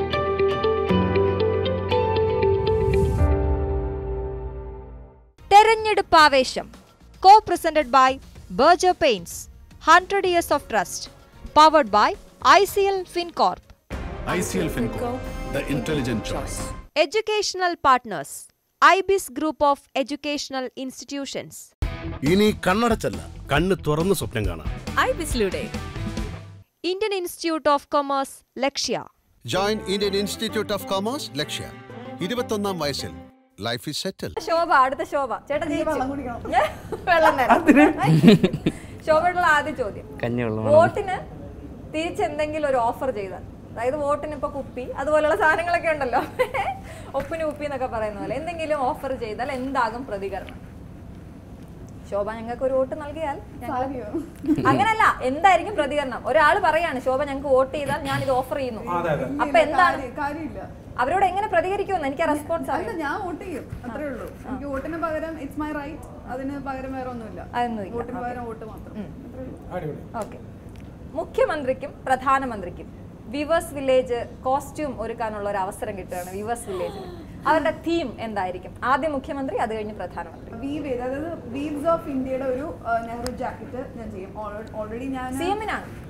തെരഞ്ഞെടുപ്പ് ആവേശം co presented by Berger pains hundred years of trust powered by I C L Fincorp ICL Finco, the intelligent choice. Educational partners Ibis group of educational institutions ഇനി കണ്ണടച്ചല്ല കണ്ണ് തുറന്ന് സ്വപ്നം കാണാം ഐബിസിലൂടെ Indian institute of commerce Lakshya join Indian institute of commerce Lakshya ഇരുപത്തൊന്നാം വയസ്സിൽ ലൈഫ് ഇസ് സെറ്റിൽ ശോഭ അടുത്ത ശോഭ ചേട്ടൻ ജയിച്ചു ഞാൻ വെള്ളം തരാം ശോഭയോടുള്ള ആദ്യ ചോദ്യം കഞ്ഞിവെള്ളം വോട്ടിന് തിരിച്ചെന്തെങ്കിലും ഒരു ഓഫർ ചെയ്താൽ അതായത് വോട്ടിന് ഇപ്പൊ കുപ്പി അതുപോലുള്ള സാധനങ്ങളൊക്കെ ഉണ്ടല്ലോ ഒപ്പിന് കുപ്പി എന്നൊക്കെ പറയുന്ന പോലെ എന്തെങ്കിലും ഓഫർ ചെയ്താൽ എന്താകും പ്രതികരണം ശോഭ ഞങ്ങൾക്ക് ഒരു വോട്ട് നൽകിയാൽ ഞങ്ങൾ- അങ്ങനല്ല എന്തായിരിക്കും പ്രതികരണം ഒരാൾ പറയാണ് ശോഭ ഞങ്ങൾക്ക് വോട്ട് ചെയ്താൽ ഞാൻ ഇത് ഓഫർ ചെയ്യുന്നു അപ്പൊ എന്താണ് കാര്യ- കാര്യമില്ല അവരോട് എങ്ങനെ പ്രതികരിക്കുമെന്ന് എനിക്ക് റെസ്പോൺസ് അല്ല ഞാൻ വോട്ട് ചെയ്യും അത്രേ ഉള്ളൂ എനിക്ക് വോട്ടിന് പകരം ഇറ്റ്സ് മൈ റൈറ്റ് അതിന് പകരം വേറെ ഒന്നുമില്ല അതൊന്നുമില്ല. വോട്ടിന് പകരം വോട്ട് മാത്രം അത്രേ ഉള്ളൂ അടിപൊളി ഓക്കെ മുഖ്യമന്ത്രിക്കും പ്രധാനമന്ത്രിക്കും വിവേഴ്സ് വില്ലേജ് കോസ്റ്റ്യൂം ഒരുക്കാനുള്ള ഒരു അവസരം കിട്ടുകയാണ് വിവേഴ്സ് വില്ലേജിന് അവരുടെ തീം എന്തായിരിക്കും ആദ്യം മുഖ്യമന്ത്രി അത് കഴിഞ്ഞ് പ്രധാനമന്ത്രി വീവ് ചെയ്ത് അതായത് വീവ്സ് ഓഫ് ഇന്ത്യയുടെ ഒരു ആ, നെഹ്റു ജാക്കറ്റ് ഞാൻ ചെയ്യും ഓൾറെഡി ഞാൻ സി എമ്മിനാണ്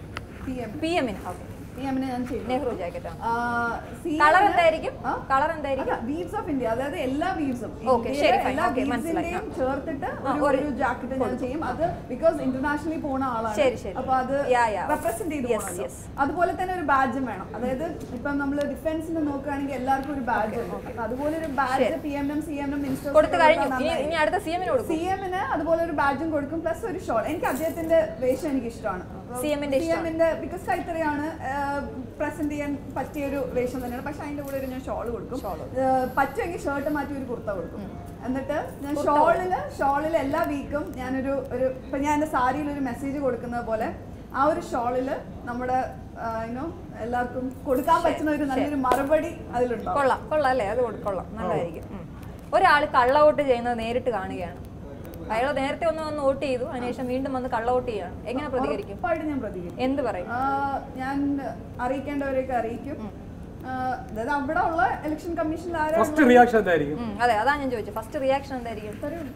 പി എം പി എമ്മിന് ഓക്കെ പി എമ്മിന് ഞാൻ ചെയ്തു നെഹ്റു ജാക്കറ്റ് ആണ് ആ, CM കളർ ന് എന്തായിരിക്കും ആ? കളർ എന്തായിരിക്കും വീവ്സ് ഓഫ് ഇന്ത്യ അതായത് എല്ലാ വീവ്സും Okay, ശരി, fine. എല്ലാ Okay, മനസ്സിലായി. വീവ്സിന്റെയും ചേർത്തിട്ട് ആ, ഒരു- ഒരു- ഒരു ജാക്കറ്റ് ഞാൻ ചെയ്യും അത് ബിക്കോസ് ഇന്റർനാഷണലി പോണ ആളാണ് ശരി, ശരി. അപ്പൊ അത് Yeah, yeah. റെപ്രസെന്റ് ചെയ്ത് Yes, പോകണമല്ലോ. yes. അതുപോലെ തന്നെ ഒരു ബാഡ്ജും വേണം അതായത് ഇപ്പം നമ്മൾ ഡിഫൻസിന് നോക്കുകയാണെങ്കിൽ എല്ലാവർക്കും ഒരു ബാഡ്ജ് ഉണ്ട് അപ്പൊ അതുപോലെ ഒരു badge P M M C M M കൊടുത്തു കഴിഞ്ഞു ഇനി ഇനി അടുത്ത സി എമ്മിന് കൊടുക്കും സി എമ്മിന് അതുപോലെ ഒരു ബാഡ്ജും കൊടുക്കും പ്ലസ് ഒരു ഷോൾ എനിക്ക് അദ്ദേഹത്തിന്റെ വേഷം എനിക്ക് ഇഷ്ടമാണ് CM ന്റെ ഇഷ്ടമാണ്. എമ്മിന്റെ ബിക്കോസ് കൈത്തറിയാണ് പ്രസന്റ് ചെയ്യാൻ പറ്റിയ ഒരു വേഷം തന്നെയാണ് പക്ഷെ അതിന്റെ കൂടെ ഒരു ഞാൻ ഷോൾ കൊടുക്കും ഏഹ്, പറ്റുമെങ്കിൽ ഷർട്ട് മാറ്റി ഒരു കുർത്ത കൊടുക്കും എന്നിട്ട് ഞാൻ ഷോളില് ഷോളില് എല്ലാ വീക്കും ഞാനൊരു ഒരു ഇപ്പൊ ഞാൻ എന്റെ സാരിയിൽ ഒരു മെസ്സേജ് കൊടുക്കുന്നത് പോലെ ആ ഒരു ഷോളില് നമ്മുടെ യുനോ എല്ലാവർക്കും കൊടുക്കാൻ പറ്റുന്ന ഒരു നല്ലൊരു മറുപടി അതിലുണ്ടാവും കൊള്ളാം കൊള്ളാം അല്ലേ അത് കൊടു- കൊള്ളാം നല്ലതായിരിക്കും ഉം. ഒരാൾ കള്ള വോട്ട് ചെയ്യുന്നത് നേരിട്ട് കാണുകയാണ് അയാൾ നേരത്തെ ഒന്ന് വന്ന് വോട്ട് ചെയ്തു അതിനുശേഷം വീണ്ടും വന്ന് കള്ള വോട്ട് ചെയ്യാണ് എങ്ങനെ പ്രതികരിക്കും ഉറപ്പായിട്ടും ഞാൻ പ്രതികരിക്കും എന്ത് പറയും ആ, ഞാൻ അറിയിക്കേണ്ടവരെയൊക്കെ അറിയിക്കും ആ, അതായത് അവിടെ ഉള്ള ഇലക്ഷൻ കമ്മീഷനിൽ ഫസ്റ്റ് ആരാണ് റിയാക്ഷൻ എന്തായിരിക്കും ഉം, അതെ അതാ ഞാൻ ചോദിച്ചത് ഫസ്റ്റ് റിയാക്ഷൻ എന്തായിരിക്കും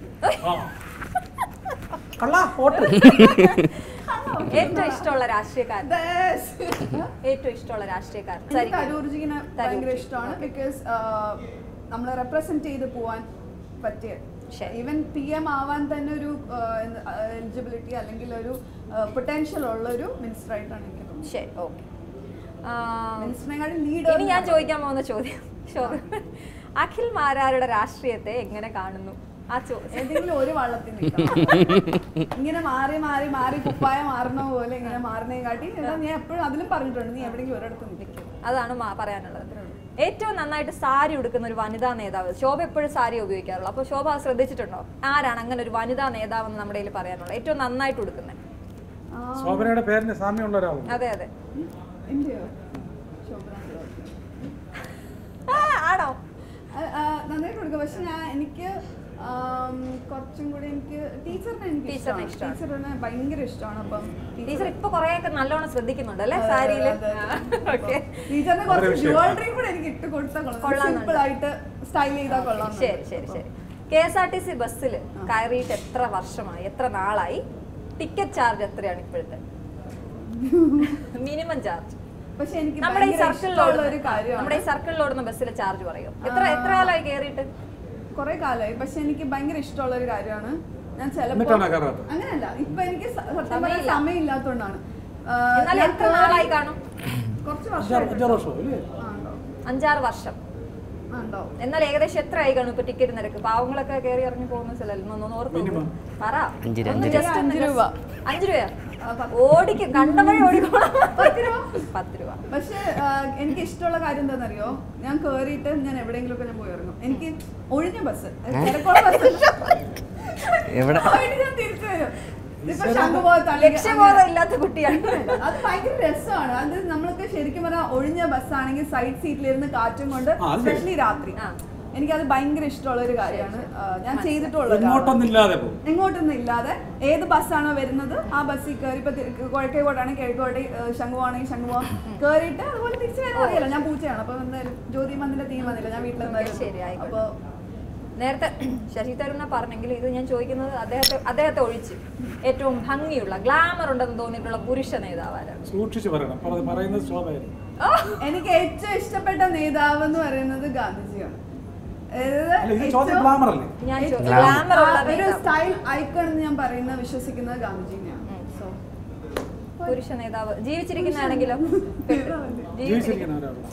കള്ള വോട്ട് ഏറ്റവും ഇഷ്ടമുള്ള രാഷ്ട്രീയക്കാരൻ Best. ഏറ്റവും ഇഷ്ടമുള്ള രാഷ്ട്രീയക്കാരൻ എനിക്ക് സരിക. തരൂർജിനെ ഭയങ്കര ഇഷ്ടമാണ് ബിക്കോസ് നമ്മളെ റെപ്രസെന്റ് ചെയ്ത് പോവാൻ പറ്റിയ ശരി. ഈവൻ പി എം ആവാൻ തന്നെ ഒരു എലിജിബിലിറ്റി അല്ലെങ്കിൽ ഒരു പൊട്ടൻഷ്യൽ ഉള്ള ഒരു മിനിസ്റ്റർ ആയിട്ടാണ് എനിക്ക് തോന്നുന്നത് ശരി ഓക്കെ മിനിസ്റ്ററിനെക്കാളും ഇനി ലീഡർ ഞാൻ ചോദിക്കാൻ പോകുന്ന ചോദ്യം ചോദ്യം അഖിൽ മാരാരുടെ രാഷ്ട്രീയത്തെ എങ്ങനെ കാണുന്നു ആ ചോ ഏതെങ്കിലും ഒരു വള്ളത്തിൽ നിൽക്കണം. ഇങ്ങനെ മാറി മാറി മാറി കുപ്പായ മാറുന്ന പോലെ ഇങ്ങനെ മാറുന്നേ കാട്ടി എന്നാ ഞാൻ എപ്പോഴും അതിലും പറഞ്ഞിട്ടുണ്ട് നീ എവിടെയെങ്കിലും ഒരിടത്ത് നിൽക്കും അതാണ് മാ- പറയാനുള്ളത് ഏറ്റവും നന്നായിട്ട് സാരി ഉടുക്കുന്ന ഒരു വനിതാ നേതാവ് ശോഭ എപ്പോഴും സാരി ഉപയോഗിക്കാറുള്ളൂ അപ്പോൾ ശോഭ അത് ശ്രദ്ധിച്ചിട്ടുണ്ടോ ആരാണ് അങ്ങനെ ഒരു വനിതാ നേതാവ് എന്ന് നമ്മുടെ കയ്യിൽ പറയാനുള്ളത് ഏറ്റവും നന്നായിട്ട് ഉടുക്കുന്നത് ശോഭനയുടെ പേരിന് സാമ്യമുള്ള ഒരാളും അതെ അതെ ഇന്ത്യയോ ശോഭന ആ, ആണോ ആ, ആ, നന്നായിട്ട് കൊടുക്കുക പക്ഷെ ഞാൻ എനിക്ക് ആം, കുറച്ചും കൂടി എനിക്ക് ടീച്ചറിനെ എനിക്ക് ടീച്ചറിനെ ഇഷ്ടമാണ് ഇഷ്ടമാണ്. ടീച്ചറിനെ ഭയങ്കര ഇഷ്ടമാണ് അപ്പം ടീച്ചർ ഇപ്പൊ കുറെയൊക്കെ നല്ലോണം ശ്രദ്ധിക്കുന്നുണ്ട് അല്ലേ അതെ, സാരിയില് അതെ, അതെ. ഓക്കെ ടീച്ചറിനെ കുറച്ച് ജുവലറി കൂടെ എനിക്ക് ഇട്ട് കൊടുത്താൽ കൊള്ളാം കൊള്ളാമെന്നുണ്ട്. സിമ്പിൾ ആയിട്ട് സ്റ്റൈൽ ചെയ്താൽ കൊള്ളാം ശരി ശരി ശരി K S R T C ബസ്സിൽ കയറിയിട്ട് എത്ര വർഷമായി എത്ര നാളായി ടിക്കറ്റ് ചാർജ് എത്രയാണ് ഇപ്പോഴത്തെ മിനിമം ചാർജ് പക്ഷെ എനിക്ക് നമ്മുടെ ഈ ഭയങ്കര സർക്കിളിൽ ഇഷ്ടമുള്ള ഓടുന്ന ഒരു കാര്യമാണ് നമ്മുടെ ഈ സർക്കിളിൽ ഓടുന്ന ബസ്സിലെ ചാർജ് പറയും എത്ര എത്ര കാലമായി കയറിയിട്ട് കുറെ കാലമായി പക്ഷെ എനിക്ക് ഭയങ്കര ഇഷ്ടമുള്ള ഒരു കാര്യമാണ് ഞാൻ ചിലപ്പോ എന്നിട്ടാണോ കയറാത്തത്? അങ്ങനെയല്ല ഇപ്പൊ എനിക്ക് സ- സത്യം പറഞ്ഞാൽ സമയമില്ല. സമയമില്ലാത്തോണ്ടാണ് ആ, എന്നാൽ ഞാൻ എത്ര നാളായി കാണും കുറച്ച് അഞ്ചാറ് വർഷം അഞ്ചാറ് വർഷം അല്ലേ അഞ്ചാറ് വർഷം ഉണ്ടാവും എന്നാൽ ഏകദേശം എത്ര ആയി കാണും ഇപ്പൊ ടിക്കറ്റ് നിരക്ക് പാവങ്ങളൊക്കെ കയറി ഇറങ്ങി പോകുന്ന സ്ഥലമല്ല ഒന്ന് ഓർത്ത് നോക്ക്. Minimum. പറ അഞ്ച് രൂപ, ഒന്ന് അഞ്ച് just ഒന്ന് അഞ്ച് just- രൂപ. അഞ്ച് രൂപ ആ, പത്ത്. ഓടിക്കും കണ്ട വഴി ഓടിക്കോളാം പത്ത് രൂപ പത്ത് രൂപ പക്ഷെ ആ, എനിക്ക് ഇഷ്ടമുള്ള കാര്യം എന്താണെന്നറിയോ ഞാൻ കേറിയിട്ട് ഞാൻ എവിടെയെങ്കിലും ഒക്കെ ഞാൻ പോയി ഇറങ്ങും എനിക്ക് ഒഴിഞ്ഞ ബസ് തിരക്കുള്ള ബസ് എവിടെ? പോയിട്ട് ഞാൻ തിരിച്ചു വരും ഇതിപ്പോ ശംഖുമുഖത്ത് ലക്ഷ്യബോധം ഇല്ലാത്ത കുട്ടിയാണ് അത് ഭയങ്കര രസമാണ് അത് നമ്മൾക്ക് ശരിക്കും പറഞ്ഞാൽ ഒഴിഞ്ഞ ബസ്സാണെങ്കിൽ സൈഡ് സീറ്റിലിരുന്ന് കാറ്റും കൊണ്ട് ആ, അത് സ്പെഷ്യലി രാത്രി ആ. എനിക്കത് ഭയങ്കര ഇഷ്ടമുള്ള ഒരു കാര്യമാണ് ആ, ഞാൻ ചെയ്തിട്ടുള്ള ഒരാളാണ്. ഇങ്ങോട്ടൊന്നും ഇല്ലാതെ പോകും എങ്ങോട്ടൊന്നും ഇല്ലാതെ ഏത് ബസ്സാണോ വരുന്നത് ആ ബസ്സിൽ കയറി ഇപ്പൊ കുഴക്കേക്കോട്ടാണെങ്കിൽ കിഴക്കോട്ടെ ശംഖുവാണെങ്കിൽ ശംഖുവാ കയറിയിട്ട് അതുപോലെ തിരിച്ചു വരാൻ അറിയില്ല ഞാൻ പൂച്ചയാണ് അപ്പൊ എന്തായാലും ജ്യോതി വന്നില്ല തീ വന്നില്ല ഞാൻ വീട്ടിൽ ശരി, ആയിക്കോട്ടെ. അപ്പൊ നേരത്തെ ശശി തരൂരിനെ പറഞ്ഞെങ്കിൽ ഇത് ഞാൻ ചോദിക്കുന്നത് അദ്ദേഹത്തെ അദ്ദേഹത്തെ ഒഴിച്ച് ഏറ്റവും ഭംഗിയുള്ള ഗ്ലാമർ ഉണ്ടെന്ന് തോന്നിയിട്ടുള്ള പുരുഷ നേതാവ് ആരാണ് സൂക്ഷിച്ച് പറയണം അപ്പോൾ അത് പറയുന്നത് ശോഭയായിരിക്കും എനിക്ക് ഏറ്റവും ഇഷ്ടപ്പെട്ട നേതാവ് എന്ന് പറയുന്നത് ഗാന്ധിജിയാണ് അതായത് അല്ല ഇത് ചോദ്യം ഏറ്റവും- ഗ്ലാമർ അല്ലേ ഞാൻ ഏറ്റവും- ഗ്ലാമർ ഉള്ള ആ, ഒരു നേതാവ് സ്റ്റൈൽ ഐക്കൺ എന്ന് ഞാൻ പറയുന്നത് വിശ്വസിക്കുന്നത് ഗാന്ധിജിനെയാണ് സോ പുരുഷ നേതാവ് ജീവിച്ചിരിക്കുന്നതാണെങ്കിലോ ജീവിച്ചിരിക്കുന്ന ജീവിച്ചിരിക്കുന്ന ഒരാളാണ്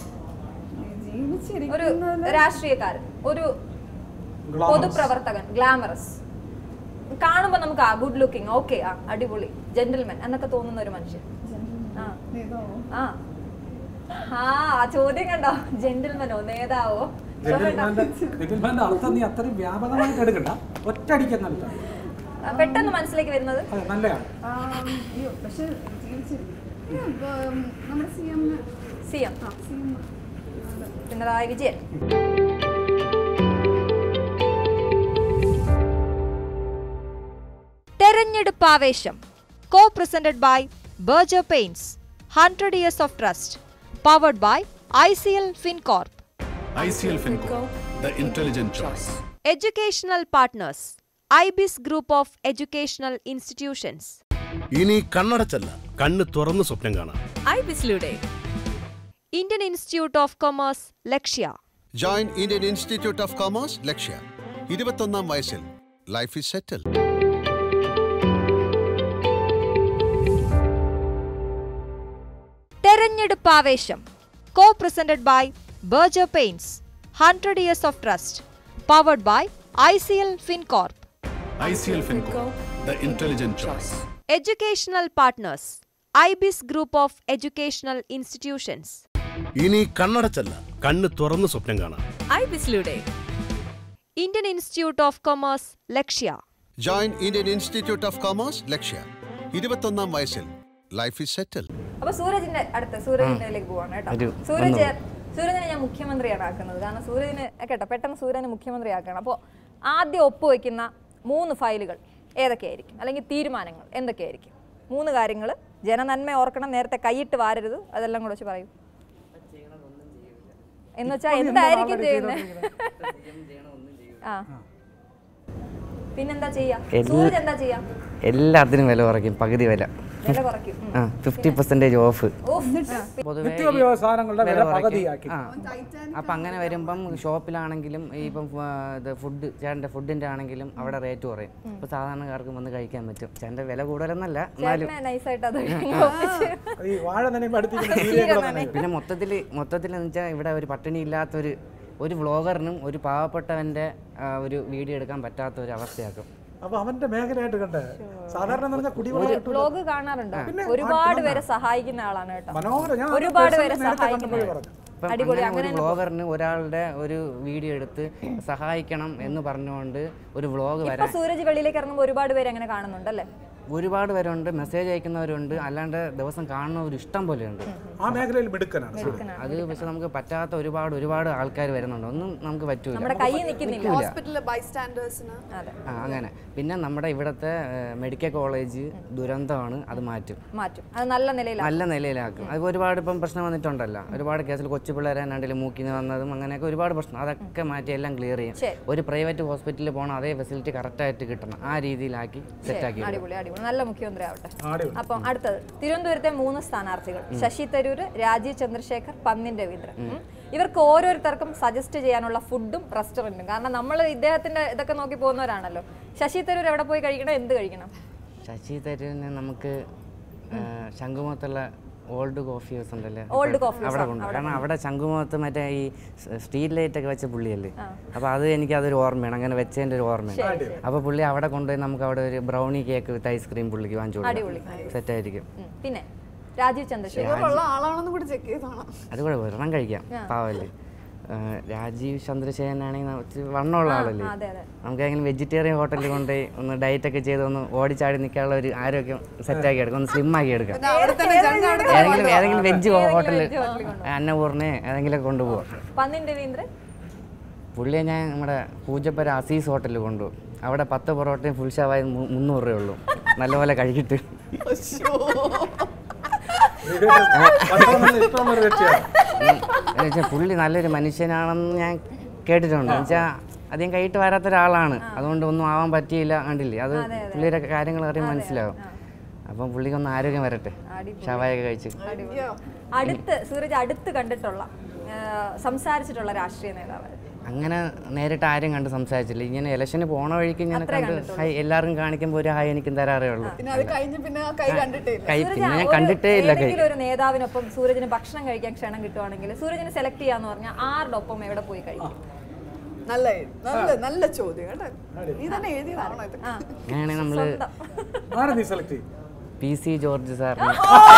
ഒരു ജീവിച്ചിരിക്കുന്നത് രാഷ്ട്രീയക്കാരൻ ഒരു Glamorous. പൊതുപ്രവർത്തകൻ ഗ്ലാമറസ് കാണുമ്പോൾ നമുക്ക് ആ ഗുഡ് ലുക്കിംഗ് ഓക്കെ ആ അടിപൊളി ജെന്റിൽമെൻ എന്നൊക്കെ തോന്നുന്ന ഒരു മനുഷ്യൻ ആ നേതാവോ ആ ആ ആ ചോദ്യം കണ്ടോ ജെന്റിൽമനോ നേതാവോ ജെന്റിൽമാന്റെ ജെന്റിൽമാന്റെ അർത്ഥം നീ അത്രയും വ്യാപകമായിട്ട് എടുക്കണ്ട ഒറ്റയടിക്കെന്നല്ല ആ, പെട്ടെന്ന് മനസ്സിലേക്ക് വരുന്നത് അതെ നല്ലതാണ് ആം, അയ്യോ പക്ഷെ ജീവിച്ചിരിക്കും നമ്മുടെ സി എം സി എം ആ സി എം പിണറായി വിജയൻ തെരഞ്ഞെടുപ്പ് ആവേശം co presented by Berger pains hundred years of trust powered by I C L Fincorp ICL Finco, the intelligent choice. Educational partners Ibis group of educational institutions ഇനി കണ്ണടച്ചല്ല കണ്ണ് തുറന്ന് സ്വപ്നം കാണാം ഐബിസിലൂടെ Indian institute of commerce Lakshya join Indian institute of commerce Lakshya ഇരുപത്തൊന്നാം വയസ്സിൽ ലൈഫ് ഇസ് സെറ്റിൽ തെരഞ്ഞെടുപ്പ് ആവേശം co presented by Berger pains hundred years of trust powered by I C L Fincorp ICL Finco, the intelligent choice. Educational partners Ibis group of educational institutions ഇനി കണ്ണടച്ചല്ല കണ്ണ് തുറന്ന് സ്വപ്നം കാണാം ഐബിസിലൂടെ Indian institute of commerce Lakshya join Indian institute of commerce Lakshya ഇരുപത്തൊന്നാം വയസ്സിൽ ലൈഫ് ഇസ് സെറ്റിൽ അപ്പൊ സൂരജിന്റെ അടുത്ത് സൂരജിന്റെ പോവാണ് കേട്ടോ ഒരു സൂരജ് സൂരജിനെ ഞാൻ മുഖ്യമന്ത്രിയാണ് ആക്കുന്നത് കാരണം സൂരജിന് കേട്ടോ പെട്ടെന്ന് സൂര്യനെ മുഖ്യമന്ത്രി ആക്കണം അപ്പോൾ ആദ്യം ഒപ്പുവെക്കുന്ന മൂന്ന് ഫയലുകൾ ഏതൊക്കെയായിരിക്കും അല്ലെങ്കിൽ തീരുമാനങ്ങൾ എന്തൊക്കെയായിരിക്കും മൂന്ന് കാര്യങ്ങൾ ജനനന്മ ഓർക്കണം നേരത്തെ കൈയിട്ട് വാരരുത് അതെല്ലാം കൂടെ വെച്ച് പറയൂ എന്ന് വെച്ചാൽ എന്തായിരിക്കും ചെയ്യുന്നത് ആ പിന്നെന്താ ചെയ്യാ എല്ലാ- സൂരജ് എന്താ ചെയ്യാ എല്ലാത്തിനും വില കുറയ്ക്കും പകുതി വില വില കുറയ്ക്കും ഉം. ആ ഫിഫ്റ്റി പെർസെൻറ്റേജ് ഓഫ് ഓഫ്. ആ. പൊതുവേ നിത്യോപയോഗ സാധനങ്ങളുടെ വില പകുതിയാക്കി ആ അപ്പം അങ്ങനെ വരുമ്പം ഷോപ്പിലാണെങ്കിലും ഈ ഇപ്പം ഫ- ഇത് ഫുഡ് ചേട്ടൻ്റെ ഫുഡിൻ്റെ ആണെങ്കിലും അവിടെ റേറ്റ് കുറയും ഇപ്പോൾ സാധാരണക്കാർക്കും വന്ന് കഴിക്കാൻ പറ്റും ചേട്ടൻ്റെ വില കൂടുതലെന്നല്ല എന്നാലും ചേട്ടനെ നൈസായിട്ട് അത് ഈ വാഴ നനയുമ്പോൾ അടുത്തിരിക്കുന്ന ചീരകളെ നനയും പിന്നെ മൊത്തത്തിൽ മൊത്തത്തിൽ എന്ന് വെച്ചാൽ ഇവിടെ ഒരു പട്ടിണി ഇല്ലാത്തൊരു ഒരു വ്ളോഗറിനും ഒരു പാവപ്പെട്ടവൻ്റെ ആ, ഒരു വീഡിയോ എടുക്കാൻ പറ്റാത്ത ഒരു അവസ്ഥയാക്കും അപ്പൊ അവന്റെ മേഖലയായിട്ട് കണ്ടേ സാധാരണ എന്ന് പറഞ്ഞാൽ കുടിവെള്ളം കിട്ടും വ്ലോഗ് കാണാറുണ്ടോ ഒരുപാട് പേരെ സഹായിക്കുന്ന ആളാണ് കേട്ടോ മനോഹരം ഞാൻ ഒരുപാട് പേരെ നേരത്തെ കണ്ടപ്പോഴേ സഹായിക്കുന്ന പറഞ്ഞു ഇപ്പം അടിപൊളി അങ്ങനെ ഒരു വ്ളോഗറിന് ഒരാളുടെ ഒരു വീഡിയോ എടുത്ത് സഹായിക്കണം എന്ന് പറഞ്ഞുകൊണ്ട് ഒരു വ്ളോഗ് ഇപ്പൊ വരാൻ സൂരജ് വെളിയിലേക്ക് ഇറങ്ങുമ്പോൾ ഒരുപാട് പേര് അങ്ങനെ കാണുന്നുണ്ടല്ലേ ഒരുപാട് പേരുണ്ട് മെസ്സേജ് അയക്കുന്നവരുണ്ട് അല്ലാണ്ട് ദിവസം കാണുന്നവർ ഇഷ്ടം പോലെയുണ്ട് ആ മേഖലയിൽ മിടുക്കനാണ് സൂര്യൻ. അത് പക്ഷെ നമുക്ക് പറ്റാത്ത ഒരുപാട് ഒരുപാട് ആൾക്കാർ വരുന്നുണ്ട് ഒന്നും നമുക്ക് പറ്റൂല നമ്മുടെ കൈ നിൽക്കുന്നില്ല ഹോസ്പിറ്റലിലെ ബൈസ്റ്റാൻഡേഴ്സിന് അതെ ആ, അങ്ങനെ പിന്നെ നമ്മുടെ ഇവിടുത്തെ ഏഹ്, മെഡിക്കൽ കോളേജ് ദുരന്തമാണ് അത് മാറ്റും മാറ്റും അത് നല്ല നിലയിലാണ് നല്ല നിലയിലാക്കും അത് ഒരുപാട് ഇപ്പം പ്രശ്നം വന്നിട്ടുണ്ടല്ലോ ഒരുപാട് കേസിൽ കൊച്ചു പിള്ളേരെ രണ്ടിലും മൂക്കിന് വന്നതും അങ്ങനെയൊക്കെ ഒരുപാട് പ്രശ്നം അതൊക്കെ മാറ്റി എല്ലാം ക്ലിയർ ചെയ്യും ശരി. ഒരു പ്രൈവറ്റ് ഹോസ്പിറ്റലിൽ പോകണം അതേ ഫെസിലിറ്റി കറക്റ്റായിട്ട് കിട്ടണം ആ രീതിയിലാക്കി സെറ്റാക്കി അടിപൊളി അടിപൊളി നല്ല മുഖ്യമന്ത്രി ആവട്ടെ അടിപൊളി. അപ്പം അടുത്തത് തിരുവനന്തപുരത്തെ മൂന്ന് സ്ഥാനാർത്ഥികൾ ശശി തരൂർ രാജീവ് ചന്ദ്രശേഖർ പന്നിൻ രവീന്ദ്രൻ ഉം. ഇവർക്ക് ഓരോരുത്തർക്കും സജസ്റ്റ് ചെയ്യാനുള്ള ഫുഡും റെസ്റ്റോറൻറ്റും കാരണം നമ്മൾ ഇദ്ദേഹത്തിന്റെ ഇതൊക്കെ നോക്കി പോകുന്നവരാണല്ലോ ശശി തരൂർ എവിടെ പോയി കഴിക്കണം എന്ത് കഴിക്കണം ശശി തരൂരിനെ നമുക്ക് ഏഹ്, ശംഖുമുഖത്തുള്ള ഓൾഡ് കോഫി ഹൗസ് ഉണ്ടല്ലേ Old coffee house അവിടെ ആ, കൊണ്ട് കാരണം അവിടെ ശംഖുമുഖത്ത് മറ്റേ ഈ സ്ട്രീറ്റ് ലൈറ്റ് ഒക്കെ വെച്ച പുള്ളിയല്ലേ അപ്പോൾ അത് എനിക്ക് അതൊരു ഓർമ്മയാണ് അങ്ങനെ വെച്ചതിൻ്റെ ഒരു ഓർമ്മയാണ് അപ്പോൾ പുള്ളി അവിടെ കൊണ്ടുപോയി നമുക്ക് അവിടെ ഒരു ബ്രൗണി കേക്ക് വിത്ത് ഐസ്ക്രീം പുള്ളിക്ക് വാങ്ങിച്ചു അടിപൊളി. കൊടുക്കാം സെറ്റായിരിക്കും ഉം. പിന്നെ രാജീവ് ചന്ദ്രശേഖർ ഉള്ള ആളാണെന്ന് കൂടി ചെക്ക് ചെയ്തോണം അത് കൂടെ ഒരെണ്ണം കഴിക്കാം പാവല്ലേ ഏഹ്, രാജീവ് ചന്ദ്രശേഖരനാണെങ്കിൽ ഇച്ചിരി വണ്ണമുള്ള ആളല്ലേ അതെ അതെ നമുക്ക് ഏതെങ്കിലും വെജിറ്റേറിയൻ ഹോട്ടലിൽ കൊണ്ടുപോയി ഒന്ന് ഡയറ്റ് ഒക്കെ ചെയ്ത് ഒന്ന് ഓടിച്ചാടി നിൽക്കാനുള്ള ഒരു ആരോഗ്യം സെറ്റാക്കി എടുക്കാം ഒന്ന് സ്ലിം ആക്കി എടുക്കാം പിന്നെ അവിടെ തന്നെ ജനങ്ങൾ അവിടെ ഏതെങ്കിലും ഏതെങ്കിലും വെജ് ഹോട്ടലിൽ veg hotel ൽ അന്നപൂർണ്ണ ഏതെങ്കിലും കൊണ്ടുപോകാം പന്നിൻ രവീന്ദ്രൻ പുള്ളിയെ ഞാൻ നമ്മുടെ പൂജപ്പര അസീസ് ഹോട്ടലിൽ കൊണ്ടുപോകും അവിടെ പത്ത് പൊറോട്ടയും ഫുൾ ഷവായി മുന്നൂറ് രൂപയുള്ളൂ നല്ലപോലെ കഴിക്കിട്ട് ഭക്ഷണം ഇഷ്ടമുള്ള ഒരു വ്യക്തിയാണ് എന്നുവെച്ചാൽ പുള്ളി നല്ലൊരു മനുഷ്യനാണെന്ന് ഞാൻ കേട്ടിട്ടുണ്ട് എന്നുവെച്ചാൽ അധികം കൈയിട്ട് വരാത്ത ഒരാളാണ് അതുകൊണ്ട് ഒന്നും ആവാൻ പറ്റിയില്ല കണ്ടില്ലേ അത് പുള്ളിയുടെ കാര്യങ്ങൾ അറിയാൻ മനസ്സിലാവും അപ്പം പുള്ളിക്കൊന്ന് ആരോഗ്യം വരട്ടെ ഷവായൊക്കെ കഴിച്ച് അടുത്ത് സൂരജ് അടുത്ത് കണ്ടിട്ടുള്ള ആ, സംസാരിച്ചിട്ടുള്ള രാഷ്ട്രീയ നേതാവ് അങ്ങനെ നേരിട്ട് ആരും കണ്ട് സംസാരിച്ചില്ല ഇങ്ങനെ ഇലക്ഷന് പോണ വഴിക്ക് ഇങ്ങനെ കണ്ട് ഹൈ എല്ലാവർക്കും കാണിക്കുമ്പോൾ ഒരു ഹായ് എനിക്കും തരാറേ ഉള്ളൂ പിന്നെ അത് കഴിഞ്ഞ് പിന്നെ ആ കൈ കണ്ടിട്ടേ ഇല്ല കൈ സൂരജ് പിന്നെ ഞാൻ ഒരു- കണ്ടിട്ടേ ഇല്ല കൈ ഏതെങ്കിലും ഒരു നേതാവിനൊപ്പം സൂരജിന് ഭക്ഷണം കഴിക്കാൻ ക്ഷണം കിട്ടുവാണെങ്കിൽ സൂരജിന് സെലക്ട് ചെയ്യാന്ന് പറഞ്ഞാൽ ആരുടെ ഒപ്പം എവിടെ പോയി കഴിക്കും നല്ല നല്ല നല്ല ചോദ്യം കേട്ടോ നീ തന്നെ എഴുതിയതാണോ ഇത് ആ അങ്ങനെയാണെങ്കിൽ നമ്മൾ ആരെ നീ സെലക്ട് ചെയ്യും പി സി ജോർജ് സാറിന്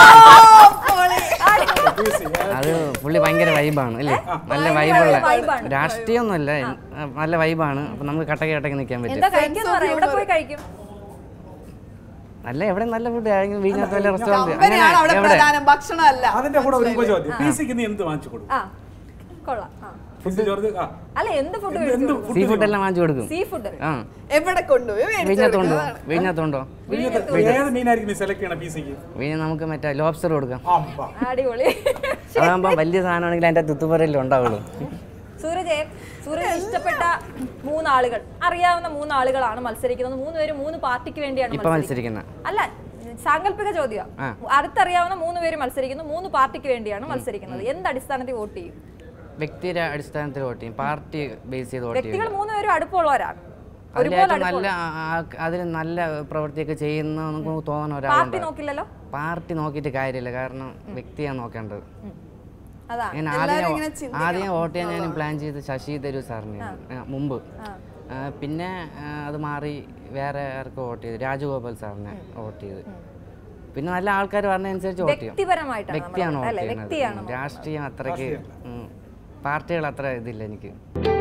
അത് പുള്ളി ഭയങ്കര വൈബാണ് അല്ലേ നല്ല വൈബുള്ള vibe-ആണ്. രാഷ്ട്രീയമൊന്നുമല്ല ആ, നല്ല വൈബാണ് അപ്പൊ നമുക്ക് കട്ടക്ക് കട്ടക്ക് നിൽക്കാൻ പറ്റും എന്താ കഴിക്കുന്ന പറ എവിടെ പോയി കഴിക്കും നല്ല എവിടെ നല്ല ഫുഡ് ആരെങ്കിലും വീടിനകത്ത് വല്ല റെസ്റ്റോറൻറ്റ് കമ്പനിയാണ് അവിടെ അങ്ങനെ എവിടെ പ്രധാനം ഭക്ഷണമല്ല അതിന്റെ കൂടെ ഒരു ഉപചോദ്യം പി സിക്ക് നീ എന്ത് വാങ്ങിച്ചു കൊടുക്കും ആ കൊള്ളാം ആ ഫുഡ് ജോർജ് ആ അല്ല എന്ത് ഫുഡ് എന്ത് എന്ത് കഴിക്കും സീ ഫുഡ് എല്ലാം വാങ്ങിച്ചു കൊടുക്കും സീ ഫുഡ് ആ എവിടെ കൊണ്ടുപോയി മേടിച്ച് വിഴിഞ്ഞത്തുണ്ടോ കൊടുക്കുന്നതാണ്. വിഴിഞ്ഞത്തുണ്ടോ വിഴിഞ്ഞത്ത് ഏത് മീനായിരിക്കും നീ സെലക്ട് ചെയ്യണം പി സിക്ക് വിഴിഞ്ഞ നമുക്ക് മറ്റേ ലോബ്സ്റ്റർ കൊടുക്കാം അമ്പ അടിപൊളി അതാകുമ്പോൾ വലിയ സാധനമാണെങ്കിൽ അതിൻ്റെ തുത്തുപറയിലും ഉണ്ടാവുള്ളൂ സൂരജെ സൂരജ് ഇഷ്ടപ്പെട്ട മൂന്നാളുകൾ അറിയാവുന്ന മൂന്നാളുകളാണ് മത്സരിക്കുന്നത് മൂന്നുപേരും മൂന്ന് പാർട്ടിക്ക് വേണ്ടിയാണ് ഇപ്പൊ മത്സരിക്കുന്നത്. മത്സരിക്കുന്ന അല്ല സാങ്കല്പിക ചോദ്യം ആ. അടുത്തറിയാവുന്ന മൂന്ന് പേര് മത്സരിക്കുന്നു മൂന്ന് പാർട്ടിക്ക് വേണ്ടിയാണ് മത്സരിക്കുന്നത് എന്ത് അടിസ്ഥാനത്തിൽ വോട്ട് ചെയ്യും വ്യക്തിയുടെ അടിസ്ഥാനത്തിൽ വോട്ട് ചെയ്യും പാർട്ടി ബേസ് ചെയ്ത് വോട്ട് ചെയ്യും വ്യക്തികൾ മൂന്ന് പേരും അടുപ്പമുള്ളവരാണ് ഒരുപോലെ അതിലേറ്റവും നല്ല അടുപ്പമുള്ള ആ- ആ- അതിന് നല്ല പ്രവൃത്തിയൊക്കെ ചെയ്യുന്ന നമുക്ക് തോന്നുന്ന പാർട്ടി ഒരാളുണ്ട് നോക്കില്ലല്ലോ പാർട്ടി നോക്കിയിട്ട് കാര്യമില്ല കാരണം വ്യക്തിയാണ് നോക്കേണ്ടത് അതാണ് ഞാൻ എല്ലാവരും ആദ്യം ഇങ്ങനെ ചിന്തിക്കണം ആദ്യം വോട്ട് ചെയ്യാൻ ഞാൻ പ്ലാൻ ചെയ്ത് ശശി തരൂർ സാറിന് മുമ്പ് ആ, പിന്നെ ആ, അത് മാറി വേറെ ആർക്ക് വോട്ട് ചെയ്തു രാജഗോപാൽ സാറിനെ വോട്ട് ചെയ്ത് പിന്നെ നല്ല ആൾക്കാർ പറഞ്ഞതനുസരിച്ച് വോട്ട് ചെയ്യും വ്യക്തിപരമായിട്ടാണ് നമ്മൾ വ്യക്തിയാണ് നോക്കുന്നത്. വോട്ട് അല്ലേ ചെയ്യുന്നത് വ്യക്തിയാണ് ഉം, രാഷ്ട്രീയം അത്രയ്ക്ക് ഉം, പാർട്ടികൾ അത്ര ഇതില്ല എനിക്ക്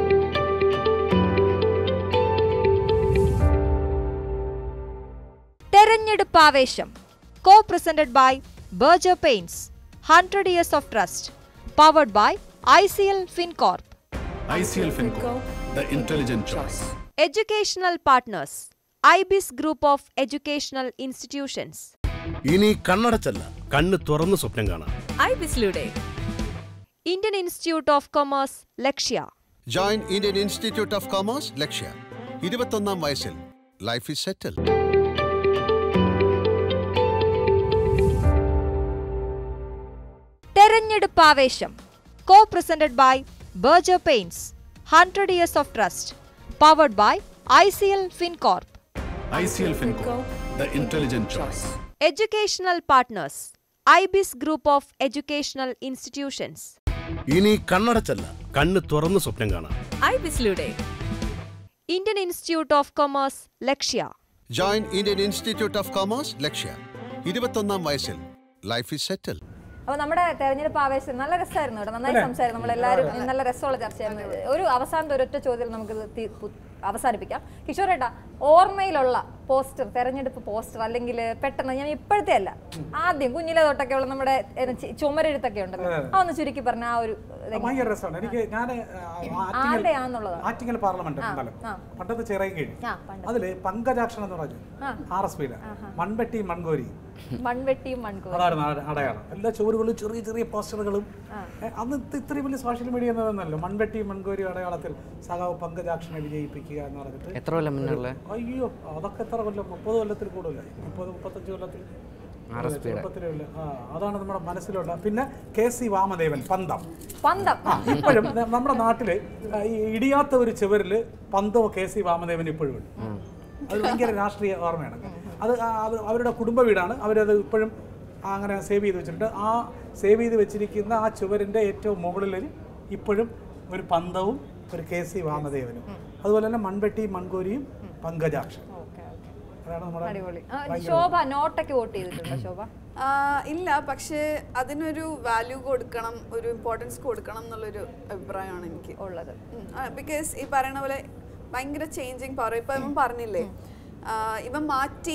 തെരഞ്ഞെടുപ്പ് ആവേശം co presented by Berger pains hundred years of trust powered by I C L Fincorp ICL Finco, the intelligent choice. Educational partners Ibis group of educational institutions ഇനി കണ്ണടച്ചല്ല കണ്ണ് തുറന്ന് സ്വപ്നം കാണാം ഐബിസിലൂടെ Indian institute of commerce Lakshya join Indian institute of commerce Lakshya ഇരുപത്തൊന്നാം വയസ്സിൽ ലൈഫ് ഇസ് സെറ്റിൽ തെരഞ്ഞെടുപ്പ് ആവേശം co presented by Berger pains hundred years of trust powered by I C L Fincorp ICL Finco, the intelligent choice. Educational partners Ibis group of educational institutions ഇനി കണ്ണടച്ചല്ല കണ്ണ് തുറന്ന് സ്വപ്നം കാണാം ഐബിസിലൂടെ Indian institute of commerce Lakshya join Indian institute of commerce Lakshya ഇരുപത്തൊന്നാം വയസ്സിൽ ലൈഫ് ഇസ് സെറ്റിൽ അപ്പൊ നമ്മുടെ തെരഞ്ഞെടുപ്പ് ആവേശം നല്ല രസമായിരുന്നു കേട്ടോ നന്നായി സംസാരിച്ചു നമ്മളെല്ലാവരും നല്ല രസമുള്ള ചർച്ചയായിരുന്നു ഒരു അവസാനത്തെ ഒരൊറ്റ ചോദ്യം നമുക്ക് അവസാനിപ്പിക്കാം കിഷോർ ഏട്ടാ ഓർമ്മയിലുള്ള പോസ്റ്റർ തെരഞ്ഞെടുപ്പ് പോസ്റ്റർ അല്ലെങ്കിൽ പെട്ടെന്ന് ഞാൻ ഇപ്പോഴത്തെ അല്ല ആദ്യം കുഞ്ഞിലെ തൊട്ടൊക്കെ ഉള്ള നമ്മുടെ ഏ, ചി- ചുമരെഴുത്തൊക്കെ ഉണ്ടല്ലോ ആ ഒന്ന് ചുരുക്കി പറഞ്ഞ ആ ഒരു അത് ഭയങ്കര രസമാണ് എനിക്ക് ഞാൻ ആരുടെയാന്നുള്ളതാണ് ആറ്റിങ്ങൽ പാർലമെന്റ് മണ്ഡലം ആ. പണ്ടത്തെ ചിറയും കീഴ് ആ പണ്ട് അതില് പങ്കജാക്ഷൻ എന്ന് പറഞ്ഞു ആ. ആർ എസ് പിയിലെ മൺവെട്ടി മൺകോരി മൺവെട്ടിയും മൺകോ അതായിരുന്നു അട- അടയാളം എല്ലാ ചുവരുകളും ചെറിയ ചെറിയ പോസ്റ്ററുകളും ഏ, അന്ന് ഇത് ഇത്രയും വലിയ സോഷ്യൽ മീഡിയ എന്നതൊന്നല്ലോ മൺവെട്ടി മൺകോരി അടയാളത്തിൽ സഖാവ് പങ്കജാക്ഷനെ വിജയിപ്പിക്കുക എന്ന് പറഞ്ഞിട്ട് എത്ര കൊല്ലം മുന്നുള്ള അയ്യോ അതൊക്കെ എത്ര കൊല്ലം മുപ്പത് കൊല്ലത്തിൽ കൂടുതലായി മുപ്പത് മുപ്പത്തഞ്ച് കൊല്ലത്തിൽ ആർ എസ് പിയുടെ ചെറുപ്പത്തിലുള്ള ആ അതാണ് നമ്മുടെ മനസ്സിലുള്ള പിന്നെ കെ സി വാമദേവൻ പന്തം പന്തം ആ, ഇപ്പോഴും ന- നമ്മുടെ നാട്ടില് ആ, ഈ ഇടിയാത്ത ഒരു ചുവരില് പന്തോ കെ സി വാമദേവൻ ഇപ്പോഴും ഉണ്ട് അത് ഭയങ്കര രാഷ്ട്രീയ ഓർമ്മയാണ് അത് ആ- അത് അവരുടെ കുടുംബ വീടാണ് അവരത് ഇപ്പോഴും അങ്ങനെ സേവ് ചെയ്ത് വെച്ചിട്ടുണ്ട് ആ സേവ് ചെയ്ത് വെച്ചിരിക്കുന്ന ആ ചുവരിൻ്റെ ഏറ്റവും മുകളിൽ ഇപ്പോഴും ഒരു പന്തവും ഒരു കെ സി വാമദേവനും അതുപോലെ തന്നെ മൺവെട്ടി മൺകോരിയും പങ്കജാക്ഷൻ ഓക്കെ ഓക്കെ അതാണ് നമ്മുടെ അടിപൊളി ആ, ശോഭ നോട്ടൊക്കെ വോട്ട് ചെയ്തിട്ടുണ്ടോ ശോഭ ആ, ഇല്ല പക്ഷേ അതിനൊരു വാല്യൂ കൊടുക്കണം ഒരു ഇമ്പോർട്ടൻസ് കൊടുക്കണം എന്നുള്ളൊരു അഭിപ്രായമാണ് എനിക്ക് ഉള്ളത് ബിക്കോസ് ഈ പറയുന്ന പോലെ ഭയങ്കര ചേഞ്ചിങ് പവർ ഇപ്പൊ ഇവൻ പറഞ്ഞില്ലേ ആ, ഇവൻ മാറ്റി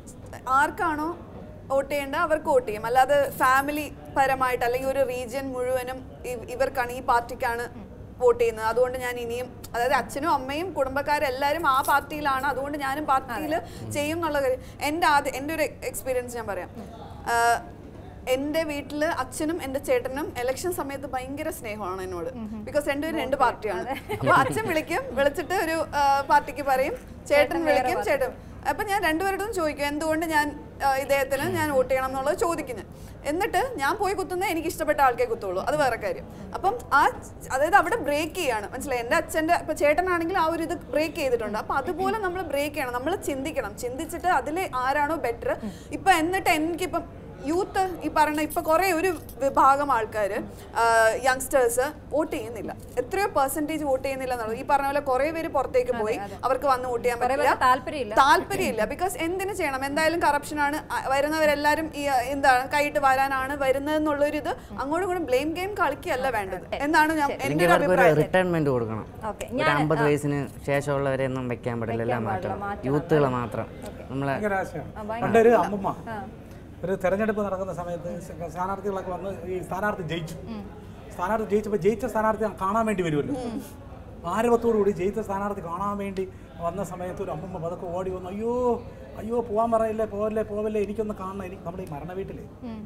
ആർക്കാണോ വോട്ട് ചെയ്യേണ്ടത് അവർക്ക് വോട്ട് ചെയ്യും അല്ലാതെ ഫാമിലി പരമായിട്ട് അല്ലെങ്കിൽ ഒരു റീജിയൻ മുഴുവനും ഇ- ഇവർക്കാണ് ഈ പാർട്ടിക്കാണ് വോട്ട് ചെയ്യുന്നത് അതുകൊണ്ട് ഞാൻ ഇനിയും അതായത് അച്ഛനും അമ്മയും കുടുംബക്കാരും എല്ലാവരും ആ പാർട്ടിയിലാണ് അതുകൊണ്ട് ഞാനും പാർട്ടിയിൽ ചെയ്യും എന്നുള്ള കാര്യം എൻ്റെ ആദ്യം എൻ്റെ ഒരു എക്സ്പീരിയൻസ് ഞാൻ പറയാം ആ, എൻ്റെ വീട്ടിൽ അച്ഛനും എൻ്റെ ചേട്ടനും ഇലക്ഷൻ സമയത്ത് ഭയങ്കര സ്നേഹമാണ് എന്നോട് ബിക്കോസ് രണ്ടുപേരും രണ്ട് പാർട്ടിയാണ് അപ്പൊ അച്ഛൻ വിളിക്കും വിളിച്ചിട്ട് ഒരു ആ, പാർട്ടിക്ക് പറയും ചേട്ടൻ വിളിക്കും ചേട്ടൻ അപ്പൊ ഞാൻ രണ്ടുപേരോടും ചോദിക്കും എന്തുകൊണ്ട് ഞാൻ ആ, ഇദ്ദേഹത്തിന് ഞാൻ വോട്ട് ചെയ്യണം എന്നുള്ളത് ചോദിക്കുന്നത് എന്നിട്ട് ഞാൻ പോയി കുത്തുന്നത് എനിക്ക് ഇഷ്ടപ്പെട്ട ആൾക്കേ കുത്തുള്ളൂ അത് വേറെ കാര്യം അപ്പം ആ അതായത് അവിടെ ബ്രേക്ക് ചെയ്യാണ് മനസ്സിലായി എൻ്റെ അച്ഛൻ്റെ ഇപ്പൊ ചേട്ടനാണെങ്കിൽ ആ ഒരു ഇത് ബ്രേക്ക് ചെയ്തിട്ടുണ്ട് അപ്പൊ അതുപോലെ നമ്മൾ ബ്രേക്ക് ചെയ്യണം നമ്മൾ ചിന്തിക്കണം ചിന്തിച്ചിട്ട് അതിൽ ആരാണോ ബെറ്റർ ഇപ്പൊ എന്നിട്ട് എനിക്കിപ്പം യൂത്ത് ഈ പറയുന്ന ഇപ്പൊ കുറെ ഒരു വിഭാഗം ആൾക്കാർ യങ്സ്റ്റേഴ്സ് വോട്ട് ചെയ്യുന്നില്ല എത്രയോ പെർസെന്റേജ് വോട്ട് ചെയ്യുന്നില്ല എന്നുള്ളത് ഈ പറഞ്ഞ പോലെ കുറെ പേര് പുറത്തേക്ക് പോയി അവർക്ക് വന്ന് വോട്ട് ചെയ്യാൻ കുറെ പറ്റില്ല പേർക്ക് താല്പര്യമില്ല താല്പര്യമില്ല ബിക്കോസ് എന്തിനു ചെയ്യണം എന്തായാലും കറപ്ഷൻ ആണ് അ- വരുന്നവരെല്ലാരും ഈ അഹ്, എന്താണ് കൈയിട്ട് വരാനാണ് വരുന്നത് എന്നുള്ളൊരു ഇത് അങ്ങോട്ടും ഇങ്ങോട്ടും ബ്ലെയിം ഗെയിം കളിക്കുകയല്ല വേണ്ടത് എന്നാണ് ഞാൻ എൻ്റെ അല്ലെങ്കിൽ ഒരു ഇവർക്ക് ഒരു അഭിപ്രായം റിട്ടയർമെന്റ് കൊടുക്കണം ഓക്കെ ഒരു അമ്പത് വയസ്സിന് ശേഷമുള്ളവരെ ഒന്നും വെക്കാൻ പാടില്ല എല്ലാം മാറ്റണം യൂത്തുകളെ മാത്രം നമ്മളെ ഭയങ്കര ആശയമാണ് പണ്ടൊരു അമ്മമ്മ ഒരു തെരഞ്ഞെടുപ്പ് നടക്കുന്ന സമയത്ത് സ- സ്ഥാനാർത്ഥികളൊക്കെ വന്ന് ഈ സ്ഥാനാർത്ഥി ജയിച്ചു സ്ഥാനാർത്ഥി ജയിച്ചപ്പോൾ ജയിച്ച സ്ഥാനാർത്ഥി കാണാൻ വേണ്ടി വരുമല്ലോ ആരവത്തോടു കൂടി ജയിച്ച സ്ഥാനാർത്ഥി കാണാൻ വേണ്ടി വന്ന സമയത്ത് ഒരു അമ്മമ്മ പതൊക്കെ ഓടി വന്നു അയ്യോ അയ്യോ പോവാൻ പറയില്ലേ പോവല്ലേ പോവല്ലേ എനിക്കൊന്ന് കാണണം എനിക്ക് നമ്മുടെ ഈ മരണ വീട്ടില്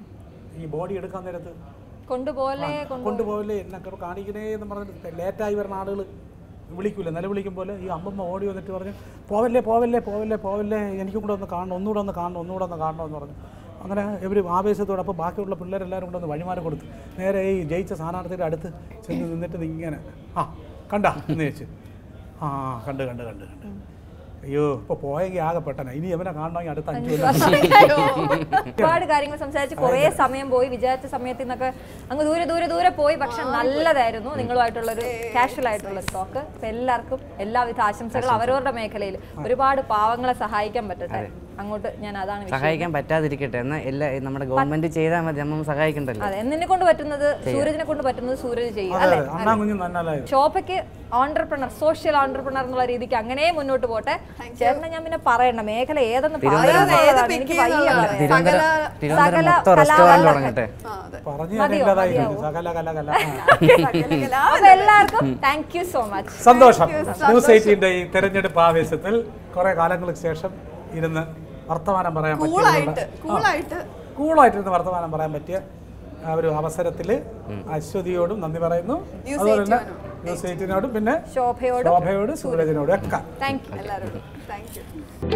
ഈ ബോഡി എടുക്കാൻ നേരത്ത് കൊണ്ടുപോലെ കൊണ്ടുപോകല്ലേ എന്നൊക്കെ കാണിക്കണേ എന്ന് പറഞ്ഞിട്ട് ലേറ്റായി വരുന്ന ആളുകൾ വിളിക്കൂല നിലവിളിക്കും പോലെ ഈ അമ്മമ്മ ഓടി വന്നിട്ട് പറഞ്ഞു പോവല്ലേ പോവല്ലേ പോവല്ലേ പോവല്ലേ എനിക്കും കൂടെ ഒന്ന് കാണണം ഒന്നുകൂടെ ഒന്ന് കാണണം ഒന്നുകൂടെ ഒന്ന് കാണണം എന്ന് പറഞ്ഞു അങ്ങനെ ഇവർ ആവേശത്തോടെ അപ്പോൾ ബാക്കിയുള്ള പിള്ളേരെല്ലാവരും കൂടെ ഒന്ന് വഴിമാറി കൊടുത്തു നേരെ ഈ ജയിച്ച സ്ഥാനാർത്ഥിയുടെ അടുത്ത് ചെന്ന് നിന്നിട്ട് ഇത് ഇങ്ങനെ ആ കണ്ട എന്ന് ചോദിച്ചു ആ കണ്ട് കണ്ട് കണ്ട് കണ്ട് അയ്യോ ഇപ്പോൾ പോയെങ്കിൽ ആകെ പെട്ടെന്ന് ഇനി അവനെ കാണണമെങ്കിൽ അടുത്ത അഞ്ച് കൊല്ലം ഒരുപാട് കാര്യങ്ങൾ സംസാരിച്ച് കുറേ സമയം പോയി വിചാരിച്ച സമയത്ത് നിന്നൊക്കെ അങ്ങ് ദൂരെ ദൂരെ ദൂരെ പോയി പക്ഷെ നല്ലതായിരുന്നു നിങ്ങളുമായിട്ടുള്ള ഒരു കാഷ്വൽ ആയിട്ടുള്ള ഒരു ടോക്ക് അപ്പൊ എല്ലാവർക്കും എല്ലാവിധ ആശംസകളും അവരവരുടെ മേഖലയിൽ ഒരുപാട് പാവങ്ങളെ സഹായിക്കാൻ പറ്റട്ടെ അങ്ങോട്ട് ഞാൻ അതാണ് വിഷയം. സഹായിക്കാൻ പറ്റാതിരിക്കട്ടെ എന്നാൽ എല്ലാ നമ്മുടെ ഗവൺമെന്റ് ചെയ്താൽ മതി നമ്മൾ സഹായിക്കണ്ടല്ലോ അതെ എന്നെ കൊണ്ട് പറ്റുന്നത് സൂരജിനെ കൊണ്ട് പറ്റുന്നത് സൂരജ് ചെയ്യും അതെ അല്ലെ അതെ അണ്ണാ കുഞ്ഞ് നന്നാലായത് ഷോപ്പയ്ക്ക് ഓണ്ടർപ്രണർ സോഷ്യൽ ഓണ്ടർപ്രണർ എന്നുള്ള രീതിക്ക് അങ്ങനെ മുന്നോട്ട് പോട്ടെ ചേട്ടനെ ഞാൻ പിന്നെ പറയണ്ട മേഖല ഏതെന്ന് തിരുവനന്തപുരം പറയാൻ എനിക്ക് വയ്യ പറയാൻ. തിരുവനന്തപുരം തിരുവനന്തപുരം സകല മൊത്തം റെസ്റ്റോറൻറ്റ് കലാകാരന്മാർ. തുടങ്ങട്ടെ ആ, അതെ. പറഞ്ഞു മതിയോ? ഞാനില്ലാതായി മതിയാവോ? സകല കല കല ആ. അപ്പൊ എല്ലാവർക്കും താങ്ക് യു സോ മച്ച് സന്തോഷം ന്യൂസ് എയ്റ്റീൻ്റെ ഈ തെരഞ്ഞെടുപ്പ് ആവേശത്തിൽ കുറെ കാലങ്ങൾക്ക് ശേഷം ഇരുന്ന് വർത്തമാനം പറയാൻ കൂളായിട്ട് കൂളായിട്ട് കൂളായിട്ടിരുന്ന് വർത്തമാനം പറയാൻ പറ്റിയ ആ ഒരു അവസരത്തിൽ അശ്വതിയോടും നന്ദി പറയുന്നു ന്യൂസ് അതുപോലെ തന്നെ എയ്റ്റീനോടും. ന്യൂസ് എയ്റ്റീനോടും പിന്നെ ശോഭയോടും ശോഭയോടും സൂരജിനോടും ഒക്കെ താങ്ക് യു എല്ലാവരോടും താങ്ക് യു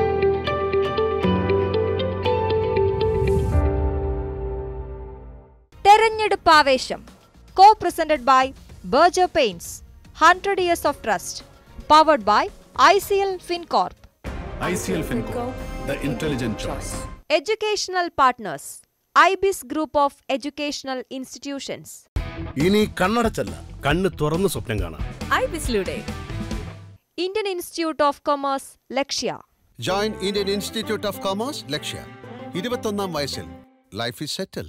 തെരഞ്ഞെടുപ്പ് ആവേശം co presented by Berger pains hundred years of trust powered by I C L Fincorp ICL Finco, the intelligent choice. Educational partners Ibis group of educational institutions ഇനി കണ്ണടച്ചല്ല കണ്ണ് തുറന്ന് സ്വപ്നം കാണാം ഐബിസിലൂടെ Indian institute of commerce Lakshya join Indian institute of commerce Lakshya ഇരുപത്തൊന്നാം വയസ്സിൽ ലൈഫ് ഇസ് സെറ്റിൽ